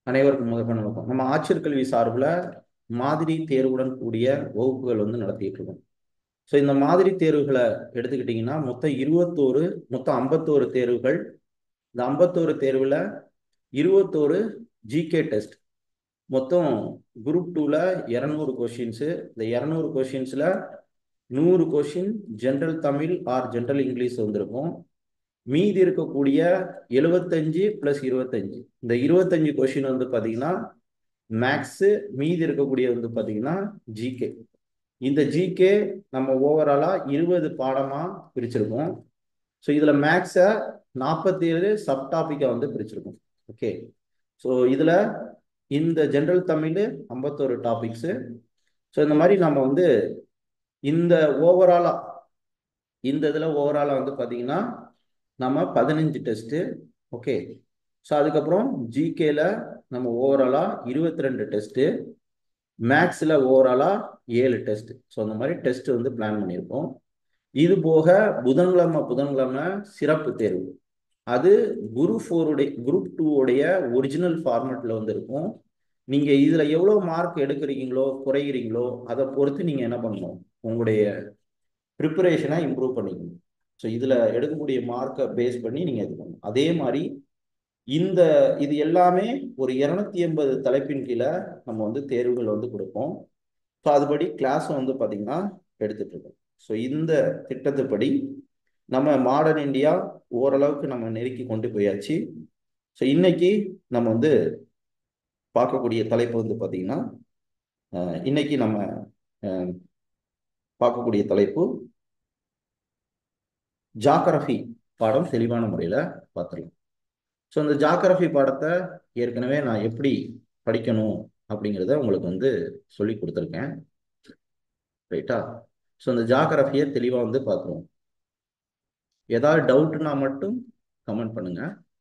அனைவருக்கும் முதற்கண் வணக்கம் நம்ம ஆட்சியர் கல்வி சார்பில் மாதிரி தேர்வுடன் கூடிய வகுப்புகள் வந்து நடத்திட்டு இருக்கோம் ஸோ இந்த மாதிரி தேர்வுகளை எடுத்துக்கிட்டிங்கன்னா மொத்தம் இருபத்தோரு மொத்தம் ஐம்பத்தோரு தேர்வுகள் இந்த ஐம்பத்தோரு தேர்வில் இருபத்தோரு ஜிகே டெஸ்ட் மொத்தம் குரூப் டூவில் இரநூறு கொஷின்ஸு இந்த இரநூறு கொஷின்ஸில் நூறு question general Tamil or general English வந்திருக்கும் மீதி இருக்கக்கூடிய எழுபத்தஞ்சு ப்ளஸ் இருபத்தஞ்சு இந்த இருபத்தஞ்சு கொஷின் வந்து பார்த்தீங்கன்னா மேக்ஸு மீதி இருக்கக்கூடிய வந்து பார்த்தீங்கன்னா ஜிகே இந்த ஜிகே நம்ம ஓவராலாக இருபது பாடமாக பிரிச்சிருக்கோம் ஸோ இதில் மேக்ஸை நாற்பத்தி ஏழு சப் டாப்பிக்கை வந்து பிரிச்சிருக்கோம் ஓகே ஸோ இதில் இந்த ஜென்ரல் தமிழ் ஐம்பத்தோரு டாபிக்ஸு ஸோ இந்த மாதிரி நம்ம வந்து இந்த ஓவராலாக இந்த இதில் ஓவராலாக வந்து பார்த்தீங்கன்னா நம்ம பதினஞ்சு டெஸ்ட்டு ஓகே ஸோ அதுக்கப்புறம் ஜிகேல நம்ம ஓவராலாக இருபத்தி ரெண்டு டெஸ்ட்டு மேக்ஸில் ஓவராலாக ஏழு டெஸ்ட் ஸோ அந்த மாதிரி டெஸ்ட் வந்து பிளான் பண்ணியிருக்கோம் இது போக புதன்கிழமை புதன்கிழமை சிறப்பு தேர்வு அது குரூப் ஃபோருடைய குரூப் டூவோடைய ஒரிஜினல் ஃபார்மேட்டில் வந்து இருக்கும் நீங்கள் இதில் எவ்வளோ மார்க் எடுக்கிறீங்களோ குறைகிறீங்களோ அதை பொறுத்து நீங்கள் என்ன பண்ணணும் உங்களுடைய ப்ரிப்பரேஷனை இம்ப்ரூவ் பண்ணிக்கணும் ஸோ இதில் எடுக்கக்கூடிய மார்க்கை பேஸ் பண்ணி நீங்கள் இது பண்ணணும் அதே மாதிரி இந்த இது எல்லாமே ஒரு இரநூத்தி எண்பது தலைப்பின் கீழே நம்ம வந்து தேர்வுகள் வந்து கொடுப்போம் ஸோ அதுபடி கிளாஸும் வந்து பார்த்திங்கன்னா எடுத்துகிட்டு இருக்கோம் ஸோ இந்த திட்டத்துப்படி நம்ம மாடர்ன் இந்தியா ஓரளவுக்கு நம்ம நெருக்கி கொண்டு போயாச்சு ஸோ இன்னைக்கு நம்ம வந்து பார்க்கக்கூடிய தலைப்பு வந்து பார்த்திங்கன்னா இன்னைக்கு நம்ம பார்க்கக்கூடிய தலைப்பு ஜாகிரஃபி பாடம் தெளிவான முறையில் பார்த்துடலாம் ஸோ இந்த ஜாகிரஃபி பாடத்தை ஏற்கனவே நான் எப்படி படிக்கணும் அப்படிங்கிறத உங்களுக்கு வந்து சொல்லி கொடுத்துருக்கேன் ரைட்டா ஸோ இந்த ஜாகிரஃபியை தெளிவாக வந்து பார்த்துருவோம் ஏதாவது டவுட்னா மட்டும் கமெண்ட் பண்ணுங்க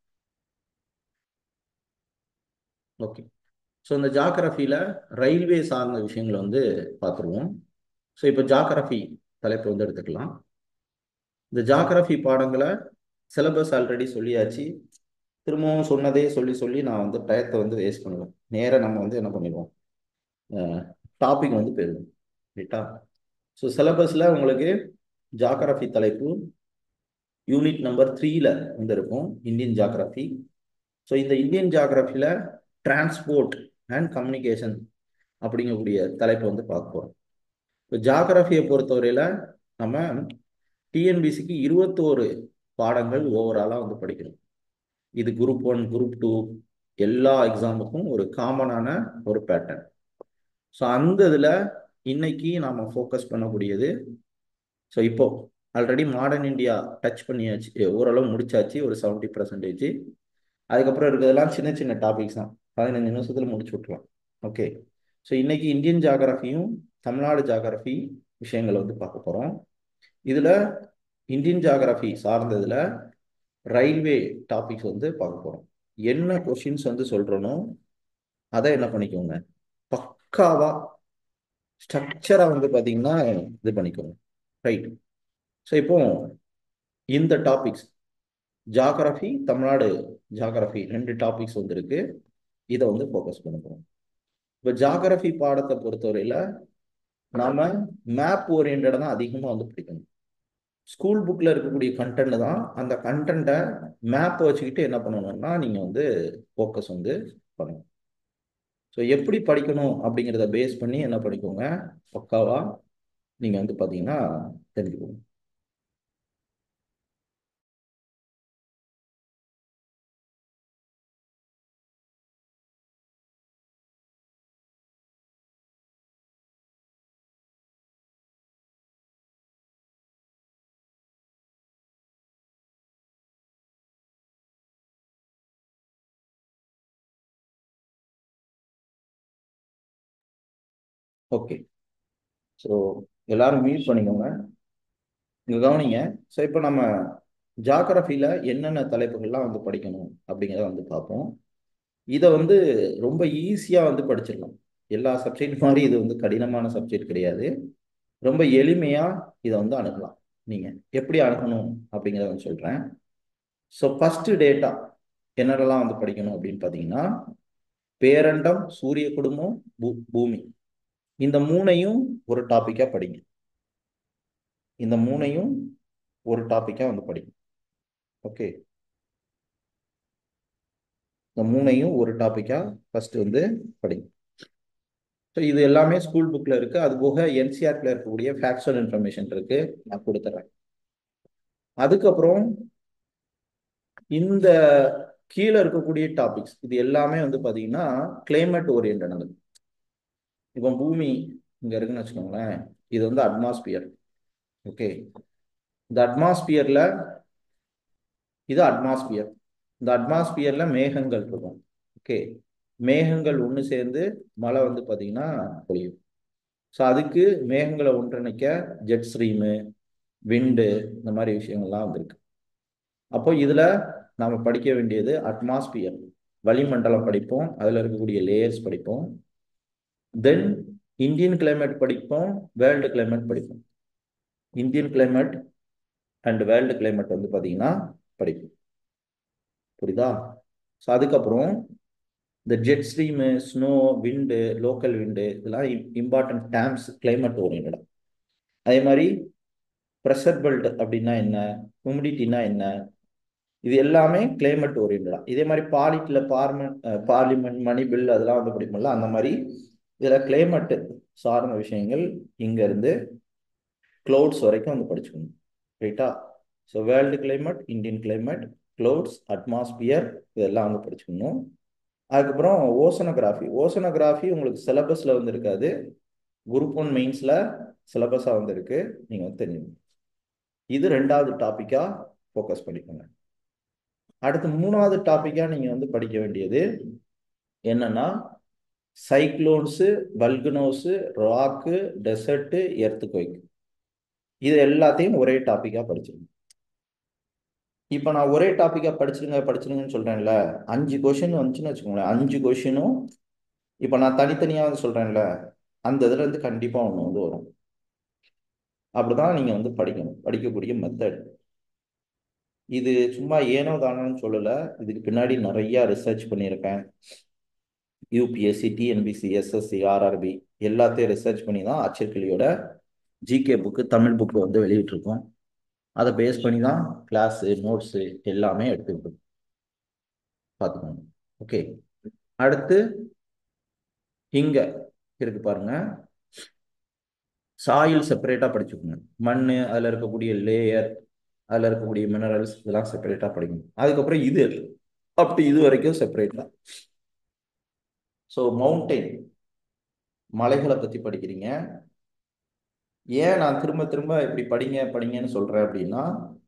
ஓகே ஸோ இந்த ஜாகிரஃபியில் ரயில்வே சார்ந்த விஷயங்களை வந்து பார்த்துருவோம் ஸோ இப்போ ஜாகிரஃபி தலைப்பு வந்து எடுத்துக்கலாம் இந்த ஜாகிரஃபி பாடங்களை சிலபஸ் ஆல்ரெடி சொல்லியாச்சு திரும்பவும் சொன்னதே சொல்லி சொல்லி நான் வந்து டயத்தை வந்து வேஸ்ட் பண்ணுவேன் நேராக நம்ம வந்து என்ன பண்ணிடுவோம் டாபிக் வந்து போயிடுவோம் ரைட்டா ஸோ சிலபஸில் உங்களுக்கு ஜாகிரஃபி தலைப்பு யூனிட் நம்பர் த்ரீல வந்து இருக்கும் இந்தியன் ஜாகிரஃபி ஸோ இந்த இந்தியன் ஜாகிரஃபியில் டிரான்ஸ்போர்ட் அண்ட் கம்யூனிகேஷன் அப்படிங்கக்கூடிய தலைப்பை வந்து பார்க்க போகிறோம் இப்போ ஜாகிரஃபியை பொறுத்தவரையில் நம்ம டிஎன்பிசிக்கு இருபத்தோரு பாடங்கள் ஓவராலாக வந்து படிக்கணும் இது குரூப் ஒன் குரூப் டூ எல்லா எக்ஸாமுக்கும் ஒரு காமனான ஒரு பேட்டர்ன் ஸோ அந்த இதில் இன்னைக்கு நாம் ஃபோக்கஸ் பண்ணக்கூடியது ஸோ இப்போ ஆல்ரெடி மாடர்ன் இந்தியா டச் பண்ணியாச்சு ஓரளவு முடிச்சாச்சு ஒரு செவன்ட்டி பர்சன்டேஜ் அதுக்கப்புறம் இருக்கிறதெல்லாம் சின்ன சின்ன டாபிக்ஸ் தான் பதினஞ்சு நிமிஷத்தில் முடிச்சு விட்ருலாம் ஓகே ஸோ இன்னைக்கு இந்தியன் ஜாகிரஃபியும் தமிழ்நாடு ஜாகிரஃபி விஷயங்களை வந்து பார்க்க போகிறோம் இதில் இந்தியன் ஜாகிரஃபி சார்ந்ததில் ரயில்வே டாபிக்ஸ் வந்து பார்க்க போகிறோம் என்ன கொஷின்ஸ் வந்து சொல்கிறனோ அதை என்ன பண்ணிக்கோங்க பக்காவாக ஸ்ட்ரக்சராக வந்து பார்த்தீங்கன்னா இது பண்ணிக்கோங்க ரைட் ஸோ இப்போ இந்த டாபிக்ஸ் ஜாகிரஃபி தமிழ்நாடு ஜாகிரஃபி ரெண்டு டாபிக்ஸ் வந்து இருக்கு இதை வந்து ஃபோக்கஸ் பண்ண போகிறோம் இப்போ ஜாகிரஃபி பாடத்தை பொறுத்தவரையில் நாம மேப் ஓரியன்டாக தான் அதிகமாக வந்து படிக்கணும் ஸ்கூல் புக்கில் இருக்கக்கூடிய கண்டென்ட் தான் அந்த கண்டென்ட்டை மேப்பை வச்சுக்கிட்டு என்ன பண்ணணும்னா நீங்கள் வந்து ஃபோக்கஸ் வந்து பண்ணணும் ஸோ எப்படி படிக்கணும் அப்படிங்கிறத பேஸ் பண்ணி என்ன பண்ணிக்கோங்க பக்காவாக நீங்கள் வந்து பார்த்தீங்கன்னா தெரிஞ்சுக்கணும் ஓகே ஸோ எல்லாரும் மியூட் பண்ணிக்கோங்க இங்கே கவனிங்க ஸோ இப்போ நம்ம ஜாகிரஃபியில் என்னென்ன தலைப்புகள்லாம் வந்து படிக்கணும் அப்படிங்கிறத வந்து பார்ப்போம் இதை வந்து ரொம்ப ஈஸியாக வந்து படிச்சிடலாம் எல்லா சப்ஜெக்ட் மாதிரி இது வந்து கடினமான சப்ஜெக்ட் கிடையாது ரொம்ப எளிமையாக இதை வந்து அணுகலாம் நீங்கள் எப்படி அணுகணும் அப்படிங்கிறத வந்து சொல்கிறேன் ஸோ ஃபஸ்ட்டு டேட்டா என்னென்னலாம் வந்து படிக்கணும் அப்படின்னு பார்த்தீங்கன்னா பேரண்டம் சூரிய குடும்பம் பூ- பூமி இந்த மூணையும் ஒரு டாபிக்கா படிங்க இந்த மூணையும் ஒரு டாபிக்கா வந்து படிங்க ஓகே இந்த மூணையும் ஒரு டாபிக்கா ஃபர்ஸ்ட் வந்து படிங்க ஸோ இது எல்லாமே ஸ்கூல் புக்ல இருக்கு அது போக என்சிஆர்ல இருக்கக்கூடிய ஃபேக்சுவல் இன்ஃபர்மேஷன் இருக்கு நான் கொடுத்துறேன் அதுக்கப்புறம் இந்த கீழே இருக்கக்கூடிய டாபிக்ஸ் இது எல்லாமே வந்து பாத்தீங்கன்னா கிளைமேட் ஓரியன்டானது இப்போ பூமி இங்க இருக்குன்னு வச்சுக்கோங்களேன் இது வந்து அட்மாஸ்பியர் ஓகே இந்த அட்மாஸ்பியர்ல இது அட்மாஸ்பியர் இந்த அட்மாஸ்பியர்ல மேகங்கள் இருக்கும் ஓகே மேகங்கள் ஒன்று சேர்ந்து மழை வந்து பாத்தீங்கன்னா பொழியும் ஸோ அதுக்கு மேகங்களை ஒன்றிணைக்க ஜெட் ஸ்ட்ரீமு விண்டு இந்த மாதிரி விஷயங்கள்லாம் வந்திருக்கு அப்போ இதுல நாம படிக்க வேண்டியது அட்மாஸ்பியர் வளிமண்டலம் படிப்போம் அதுல இருக்கக்கூடிய லேயர்ஸ் படிப்போம் தென் இந்தியன் கிளைமேட் படிப்போம் வேர்ல்டு கிளைமேட் படிப்போம் Indian climate and world climate வந்து பாத்தீங்கன்னா படிப்போம் புரியுதா ஸோ அதுக்கப்புறம் இந்த jet stream snow wind local wind இதெல்லாம் இம்பார்ட்டன்ட் டேம்ஸ் கிளைமேட் ஓரியன்டா அதே மாதிரி ப்ரெஷர் பெல்ட் அப்படின்னா என்ன ஹியூமிடிட்டினா என்ன இது எல்லாமே கிளைமேட் ஓரியன்டா இதே மாதிரி பாலிட்டில் பார்மெண்ட் பார்லிமெண்ட் மணி பில் அதெல்லாம் வந்து படிப்போம்ல அந்த மாதிரி இதில் கிளைமேட் சார்ந்த விஷயங்கள் இங்கேருந்து க்ளவுட்ஸ் வரைக்கும் வந்து படிச்சுக்கணும் ரைட்டா so world climate Indian climate clouds atmosphere இதெல்லாம் வந்து படிச்சுக்கணும் அதுக்கப்புறம் ஓசனோகிராஃபி ஓசனோகிராஃபி உங்களுக்கு சிலபஸில் வந்து இருக்காது குரூப் ஒன் மெயின்ஸில் சிலபஸாக வந்து இருக்கு நீங்கள் வந்து தெரிஞ்சுக்கணும் இது ரெண்டாவது டாப்பிக்காக ஃபோக்கஸ் பண்ணிக்கோங்க அடுத்து மூணாவது டாப்பிக்காக நீங்கள் வந்து படிக்க வேண்டியது என்னன்னா சைக்ளோன்ஸு வல்கனோஸு ராக்கு டெசர்ட்டு எர்த்துக்வைக் இது எல்லாத்தையும் ஒரே டாப்பிக்காக படிச்சிருங்க இப்போ நான் ஒரே டாப்பிக்காக படிச்சிருங்க படிச்சிருங்கன்னு சொல்கிறேன்ல அஞ்சு கொஷின் வந்துச்சுன்னு வச்சுக்கோங்களேன் அஞ்சு கொஷினும் இப்போ நான் தனித்தனியாக வந்து சொல்கிறேன்ல அந்த இதில் இருந்து கண்டிப்பாக ஒன்று வந்து வரும் அப்படிதான் நீங்கள் வந்து படிக்கணும் படிக்கக்கூடிய மெத்தட் இது சும்மா ஏனோ தானோன்னு சொல்லலை இதுக்கு பின்னாடி நிறைய ரிசர்ச் பண்ணியிருக்கேன் யூபிஎஸ்சி டிஎன்பிசி எஸ்எஸ்சி ஆர்ஆர்பி எல்லாத்தையும் ரிசர்ச் பண்ணி தான் அச்சர்கிளியோட ஜிகே புக்கு தமிழ் புக்கு வந்து வெளியிட்டிருக்கோம் அதை பேஸ் பண்ணி தான் கிளாஸு நோட்ஸு எல்லாமே எடுத்துக்கிட்டோம் பார்த்துக்கோங்க ஓகே அடுத்து இங்க இருக்கு பாருங்க சாயில் செப்பரேட்டாக படிச்சுக்கோங்க மண் அதில் இருக்கக்கூடிய லேயர் அதில் இருக்கக்கூடிய மினரல்ஸ் இதெல்லாம் செப்பரேட்டாக படிக்கணும் அதுக்கப்புறம் இது அப்படி இது வரைக்கும் செப்பரேட்டாக ஸோ மவுண்டெயின் மலைகளை பற்றி படிக்கிறீங்க ஏன் நான் திரும்ப திரும்ப இப்படி படிங்க படிங்கன்னு சொல்கிறேன் அப்படின்னா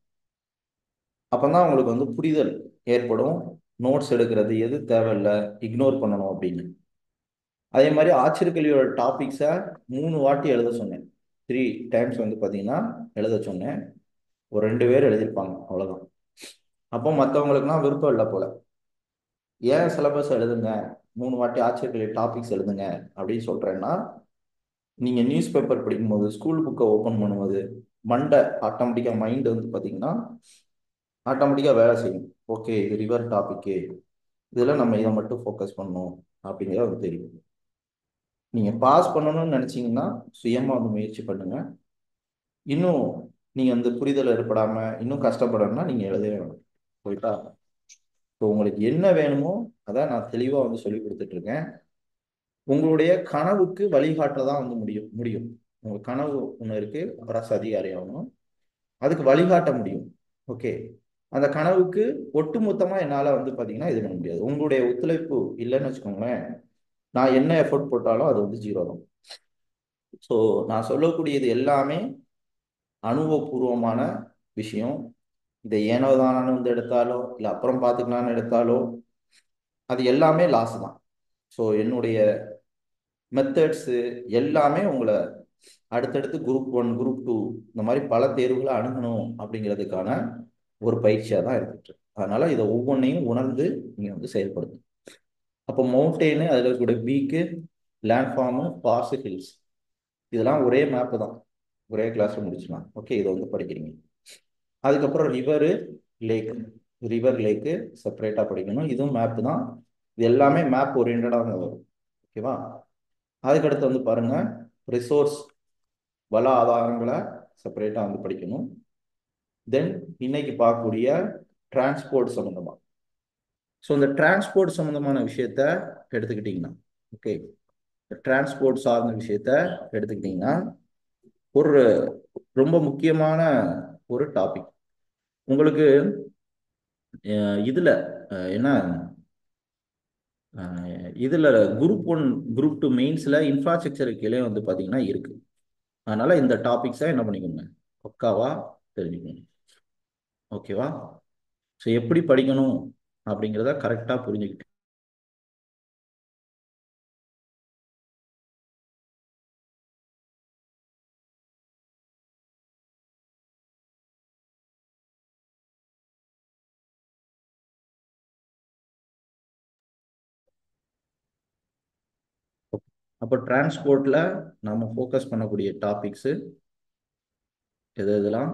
அப்போ தான் உங்களுக்கு வந்து புரிதல் ஏற்படும் நோட்ஸ் எடுக்கிறது எது தேவையில்லை இக்னோர் பண்ணணும் அப்படின்னு அதே மாதிரி ஆச்சரியக்கல்வியோட டாபிக்ஸை மூணு வாட்டி எழுத சொன்னேன் த்ரீ டைம்ஸ் வந்து பார்த்தீங்கன்னா எழுத சொன்னேன் ஒரு ரெண்டு பேர் எழுதியிருப்பாங்க அவ்வளோதான் அப்போ மற்றவங்களுக்குலாம் விருப்பம் இல்லை போல ஏன் சிலபஸ் எழுதுங்க மூணு வாட்டி ஆச்சரியக்கல்வி டாபிக்ஸ் எழுதுங்க அப்படின்னு சொல்கிறேன்னா நீங்கள் நியூஸ் பேப்பர் படிக்கும்போது ஸ்கூல் புக்கை ஓப்பன் பண்ணும்போது மண்டை ஆட்டோமேட்டிக்காக மைண்டு வந்து பார்த்தீங்கன்னா ஆட்டோமேட்டிக்காக வேலை செய்யும் ஓகே இது ரிவர் டாப்பிக்கு இதில் நம்ம இதை மட்டும் ஃபோக்கஸ் பண்ணணும் அப்படிங்கிறது வந்து தெரியும் நீங்கள் பாஸ் பண்ணணும்னு நினச்சிங்கன்னா சுயமாக வந்து முயற்சி பண்ணுங்கள் இன்னும் நீங்கள் வந்து புரிதல் ஏற்படாமல் இன்னும் கஷ்டப்படணும்னா நீங்கள் எழுதவே வேணும் போயிட்டா ஸோ உங்களுக்கு என்ன வேணுமோ அதை நான் தெளிவாக வந்து சொல்லி கொடுத்துட்ருக்கேன் உங்களுடைய கனவுக்கு வழிகாட்ட தான் வந்து முடியும் முடியும் உங்கள் கனவு ஒன்று இருக்குது அரசு அதிகாரி ஆகணும் அதுக்கு வழிகாட்ட முடியும் ஓகே அந்த கனவுக்கு ஒட்டுமொத்தமாக என்னால் வந்து பார்த்தீங்கன்னா இது பண்ண முடியாது உங்களுடைய ஒத்துழைப்பு இல்லைன்னு வச்சுக்கோங்களேன் நான் என்ன எஃபோர்ட் போட்டாலும் அது வந்து ஜீரோ தான் ஸோ நான் சொல்லக்கூடியது எல்லாமே அனுபவபூர்வமான விஷயம் இதை ஏனோ தானு வந்து எடுத்தாலோ இல்லை அப்புறம் பார்த்துக்கலான்னு எடுத்தாலோ அது எல்லாமே லாஸ் தான் ஸோ என்னுடைய மெத்தட்ஸு எல்லாமே உங்களை அடுத்தடுத்து குரூப் ஒன் குரூப் டூ இந்த மாதிரி பல தேர்வுகளை அணுகணும் அப்படிங்கிறதுக்கான ஒரு பயிற்சியாக தான் இருந்துட்டு அதனால இதை ஒவ்வொன்றையும் உணர்ந்து நீங்கள் வந்து செயல்படுத்தும் அப்போ மவுண்டெயின் அதில் இருக்கக்கூடிய பீக்கு லேண்ட்ஃபார்மு பார்ஸ் ஹில்ஸ் இதெல்லாம் ஒரே மேப்பு தான் ஒரே கிளாஸில் முடிச்சுக்கலாம் ஓகே இதை வந்து படிக்கிறீங்க அதுக்கப்புறம் ரிவரு லேக் ரிவர் லேக்கு செப்பரேட்டாக படிக்கணும் இதுவும் மேப்பு தான் இது எல்லாமே மேப் ஓரியன்டாக வரும் ஓகேவா அதுக்கடுத்து வந்து பாருங்க ரிசோர்ஸ் வள ஆதாரங்களை செப்பரேட்டாக வந்து படிக்கணும் தென் இன்னைக்கு பார்க்கக்கூடிய டிரான்ஸ்போர்ட் சம்மந்தமா ஸோ இந்த டிரான்ஸ்போர்ட் சம்மந்தமான விஷயத்த எடுத்துக்கிட்டிங்கன்னா ஓகே டிரான்ஸ்போர்ட் சார்ந்த விஷயத்த எடுத்துக்கிட்டிங்கன்னா ஒரு ரொம்ப முக்கியமான ஒரு டாபிக் உங்களுக்கு அஹ், இதுல அஹ், என்ன அஹ், இதுல குரூப் ஒன் குரூப் டூ மெயின்ஸ்ல இன்ஃப்ராஸ்ட்ரக்சர் கீழே வந்து பாத்தீங்கன்னா இருக்கு அதனால இந்த டாபிக்ஸை என்ன பண்ணிக்கோங்க பக்காவா தெரிஞ்சுக்கணும் ஓகேவா ஸோ எப்படி படிக்கணும் அப்படிங்கிறத கரெக்டாக புரிஞ்சுக்கிட்டு அப்போ டிரான்ஸ்போர்ட்ல நம்ம ஃபோக்கஸ் பண்ணக்கூடிய டாபிக்ஸு எது எதெல்லாம்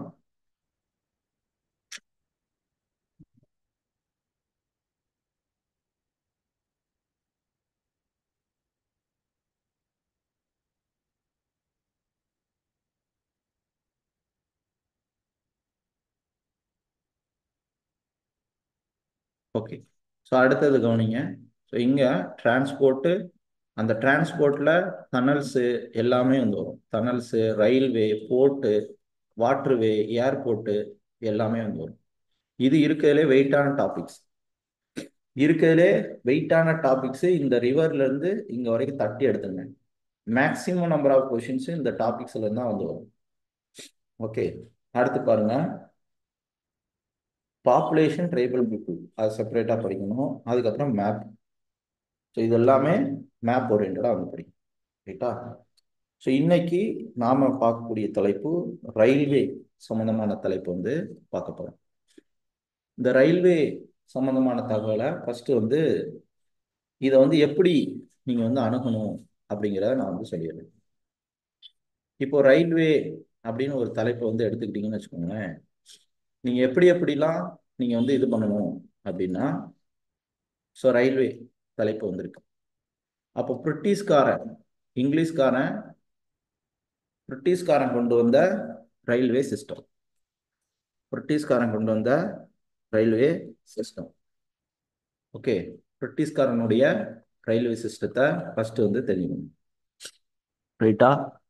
ஓகே ஸோ அடுத்தது கவனிங்க ஸோ இங்கே டிரான்ஸ்போர்ட்டு அந்த டிரான்ஸ்போர்ட்டில் டனல்ஸு எல்லாமே வந்து வரும் tunnels railway port waterway airport எல்லாமே வந்து வரும் இது இருக்கிறதுலே வெயிட்டான டாபிக்ஸ் இருக்கிறதுலே வெயிட்டான டாபிக்ஸு இந்த ரிவர்லேருந்து இங்கே வரைக்கும் தட்டி எடுத்துங்க மேக்ஸிமம் நம்பர் ஆஃப் கொஷின்ஸு இந்த டாபிக்ஸ்ல தான் வந்து வரும் ஓகே அடுத்து பாருங்க பாப்புலேஷன் ட்ரைபல் பீப்புள் அது செப்பரேட்டாக படிக்கணும் அதுக்கப்புறம் மேப் ஸோ இது எல்லாமே மேப் ஓரியன்டாக வந்து படிக்கணும் ரைட்டா ஸோ இன்னைக்கு நாம பார்க்கக்கூடிய தலைப்பு ரயில்வே சம்பந்தமான தலைப்பு வந்து பார்க்க போகிறோம் இந்த ரயில்வே சம்பந்தமான தகவலை ஃபர்ஸ்ட் வந்து இதை வந்து எப்படி நீங்கள் வந்து அணுகணும் அப்படிங்கிறத நான் வந்து சொல்லிடுறேன் இப்போ ரயில்வே அப்படின்னு ஒரு தலைப்பை வந்து எடுத்துக்கிட்டீங்கன்னு வச்சுக்கோங்களேன் நீங்க எப்படி எப்படிலாம் நீங்க வந்து இது பண்ணணும் அப்படின்னா ஸோ ரயில்வே தலைப்பு வந்திருக்கு அப்போ பிரிட்டிஷ்காரன் இங்கிலீஷ்காரன் பிரிட்டிஷ்காரன் கொண்டு வந்த ரயில்வே சிஸ்டம் பிரிட்டிஷ்காரன் கொண்டு வந்த ரயில்வே சிஸ்டம் ஓகே பிரிட்டிஷ்காரனுடைய ரயில்வே சிஸ்டத்தை ஃபர்ஸ்ட் வந்து தெரிஞ்சுக்கணும் ரைட்டா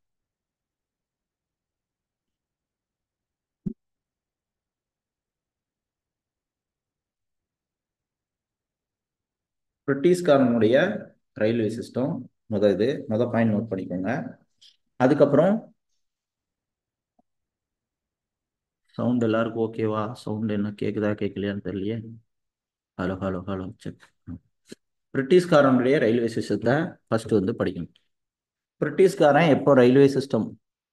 பிரிட்டிஷ்காரனுடைய ரயில்வே சிஸ்டம் முத இது முத பாயிண்ட் நோட் பண்ணிக்கோங்க அதுக்கப்புறம் சவுண்ட் எல்லாருக்கும் ஓகேவா சவுண்ட் என்ன கேக்குதா கேட்கலையான்னு தெரியலையே ஹலோ ஹலோ ஹலோ செக் பிரிட்டிஷ்காரனுடைய ரயில்வே சிஸ்டத்தை ஃபர்ஸ்ட் வந்து படிக்கணும் பிரிட்டிஷ்காரன் எப்போ ரயில்வே சிஸ்டம்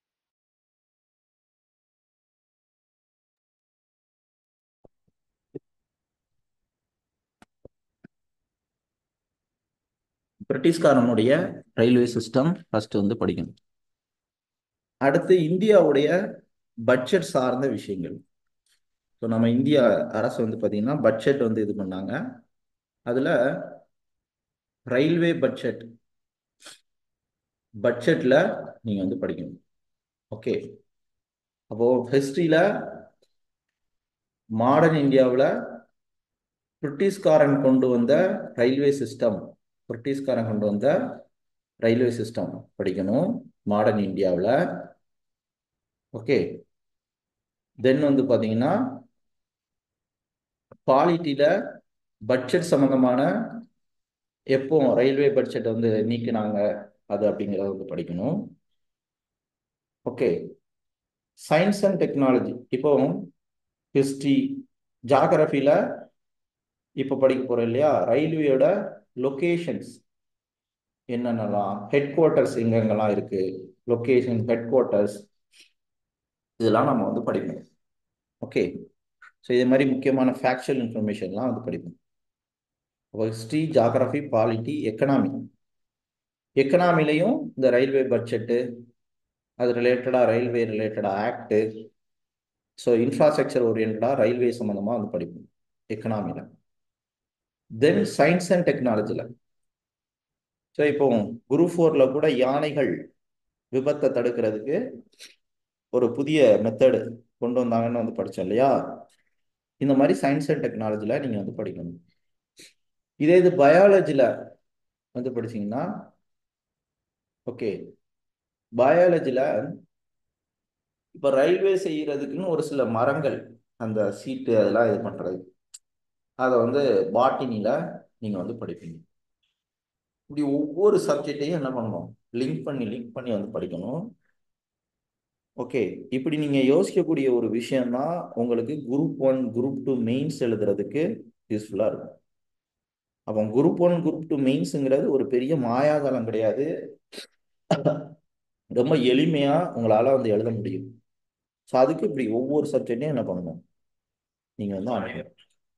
பிரிட்டிஷ்காரனுடைய ரயில்வே சிஸ்டம் ஃபர்ஸ்ட் வந்து படிக்கணும் அடுத்து இந்தியாவுடைய பட்ஜெட் சார்ந்த விஷயங்கள் ஸோ நம்ம இந்திய அரசு வந்து பார்த்தீங்கன்னா பட்ஜெட் வந்து இது பண்ணாங்க அதில் ரயில்வே பட்ஜெட் பட்ஜெட்டில் நீங்கள் வந்து படிக்கணும் ஓகே அப்போது ஹிஸ்ட்ரியில் மாடர்ன் இந்தியாவில் பிரிட்டிஷ்காரன் கொண்டு வந்த ரயில்வே சிஸ்டம் பிரிட்டிஷ்காரன் கொண்டு வந்த ரயில்வே சிஸ்டம் படிக்கணும் மாடர்ன் இந்தியாவில் ஓகே தென் வந்து பார்த்தீங்கன்னா பாலிட்டியில் பட்ஜெட் சம்மந்தமான எப்போ ரயில்வே பட்ஜெட் வந்து நீக்கினாங்க அது அப்படிங்கிறத வந்து படிக்கணும் ஓகே சயின்ஸ் அண்ட் டெக்னாலஜி இப்போ ஹிஸ்ட்ரி ஜாகிரஃபியில் இப்போ படிக்க போகிறோம் இல்லையா ரயில்வேயோட லொக்கேஷன்ஸ் என்னென்னலாம் ஹெட் குவார்ட்டர்ஸ் எங்கெங்கெல்லாம் இருக்கு லொக்கேஷன் ஹெட் குவார்ட்டர்ஸ் இதெல்லாம் நம்ம வந்து படிக்கணும் ஓகே ஸோ இது மாதிரி முக்கியமான ஃபேக்சுவல் இன்ஃபர்மேஷன்லாம் வந்து படிப்போம் அப்போ ஹிஸ்ட்ரி ஜாகிரஃபி பாலிட்டி எக்கனாமி எக்கனாமிலையும் இந்த ரயில்வே பட்ஜெட்டு அது ரிலேட்டடாக ரயில்வே ரிலேட்டடாக ஆக்டு ஸோ இன்ஃப்ராஸ்ட்ரக்சர் ஓரியன்டாக ரயில்வே சம்மந்தமாக வந்து படிப்போம் எக்கனாமியில் தென் சயின்ஸ் அண்ட் டெக்னாலஜியில் ஸோ இப்போ குரூப் ஃபோரில் கூட யானைகள் விபத்தை தடுக்கிறதுக்கு ஒரு புதிய மெத்தடு கொண்டு வந்தாங்கன்னு வந்து படித்தோம் இல்லையா இந்த மாதிரி சயின்ஸ் அண்ட் டெக்னாலஜியில் நீங்கள் வந்து படிக்கணும் இதே இது பயாலஜியில் வந்து படிச்சீங்கன்னா ஓகே பயாலஜியில் இப்போ ரயில்வே செய்யறதுக்குன்னு ஒரு சில மரங்கள் அந்த சீட்டு அதெல்லாம் இது பண்ணுறது அதை வந்து பாட்டினியில் நீங்கள் வந்து படிப்பீங்க இப்படி ஒவ்வொரு சப்ஜெக்டையும் என்ன பண்ணணும் லிங்க் பண்ணி லிங்க் பண்ணி வந்து படிக்கணும் ஓகே இப்படி நீங்கள் யோசிக்கக்கூடிய ஒரு விஷயம்தான் உங்களுக்கு group one group two mains எழுதுறதுக்கு யூஸ்ஃபுல்லாக இருக்கும் அப்போ குரூப் ஒன் குரூப் டூ மெயின்ஸுங்கிறது ஒரு பெரிய மாயாதளம் கிடையாது ரொம்ப எளிமையாக உங்களால் வந்து எழுத முடியும் ஸோ அதுக்கு இப்படி ஒவ்வொரு சப்ஜெக்டையும் என்ன பண்ணணும் நீங்கள் வந்து அணுகணும்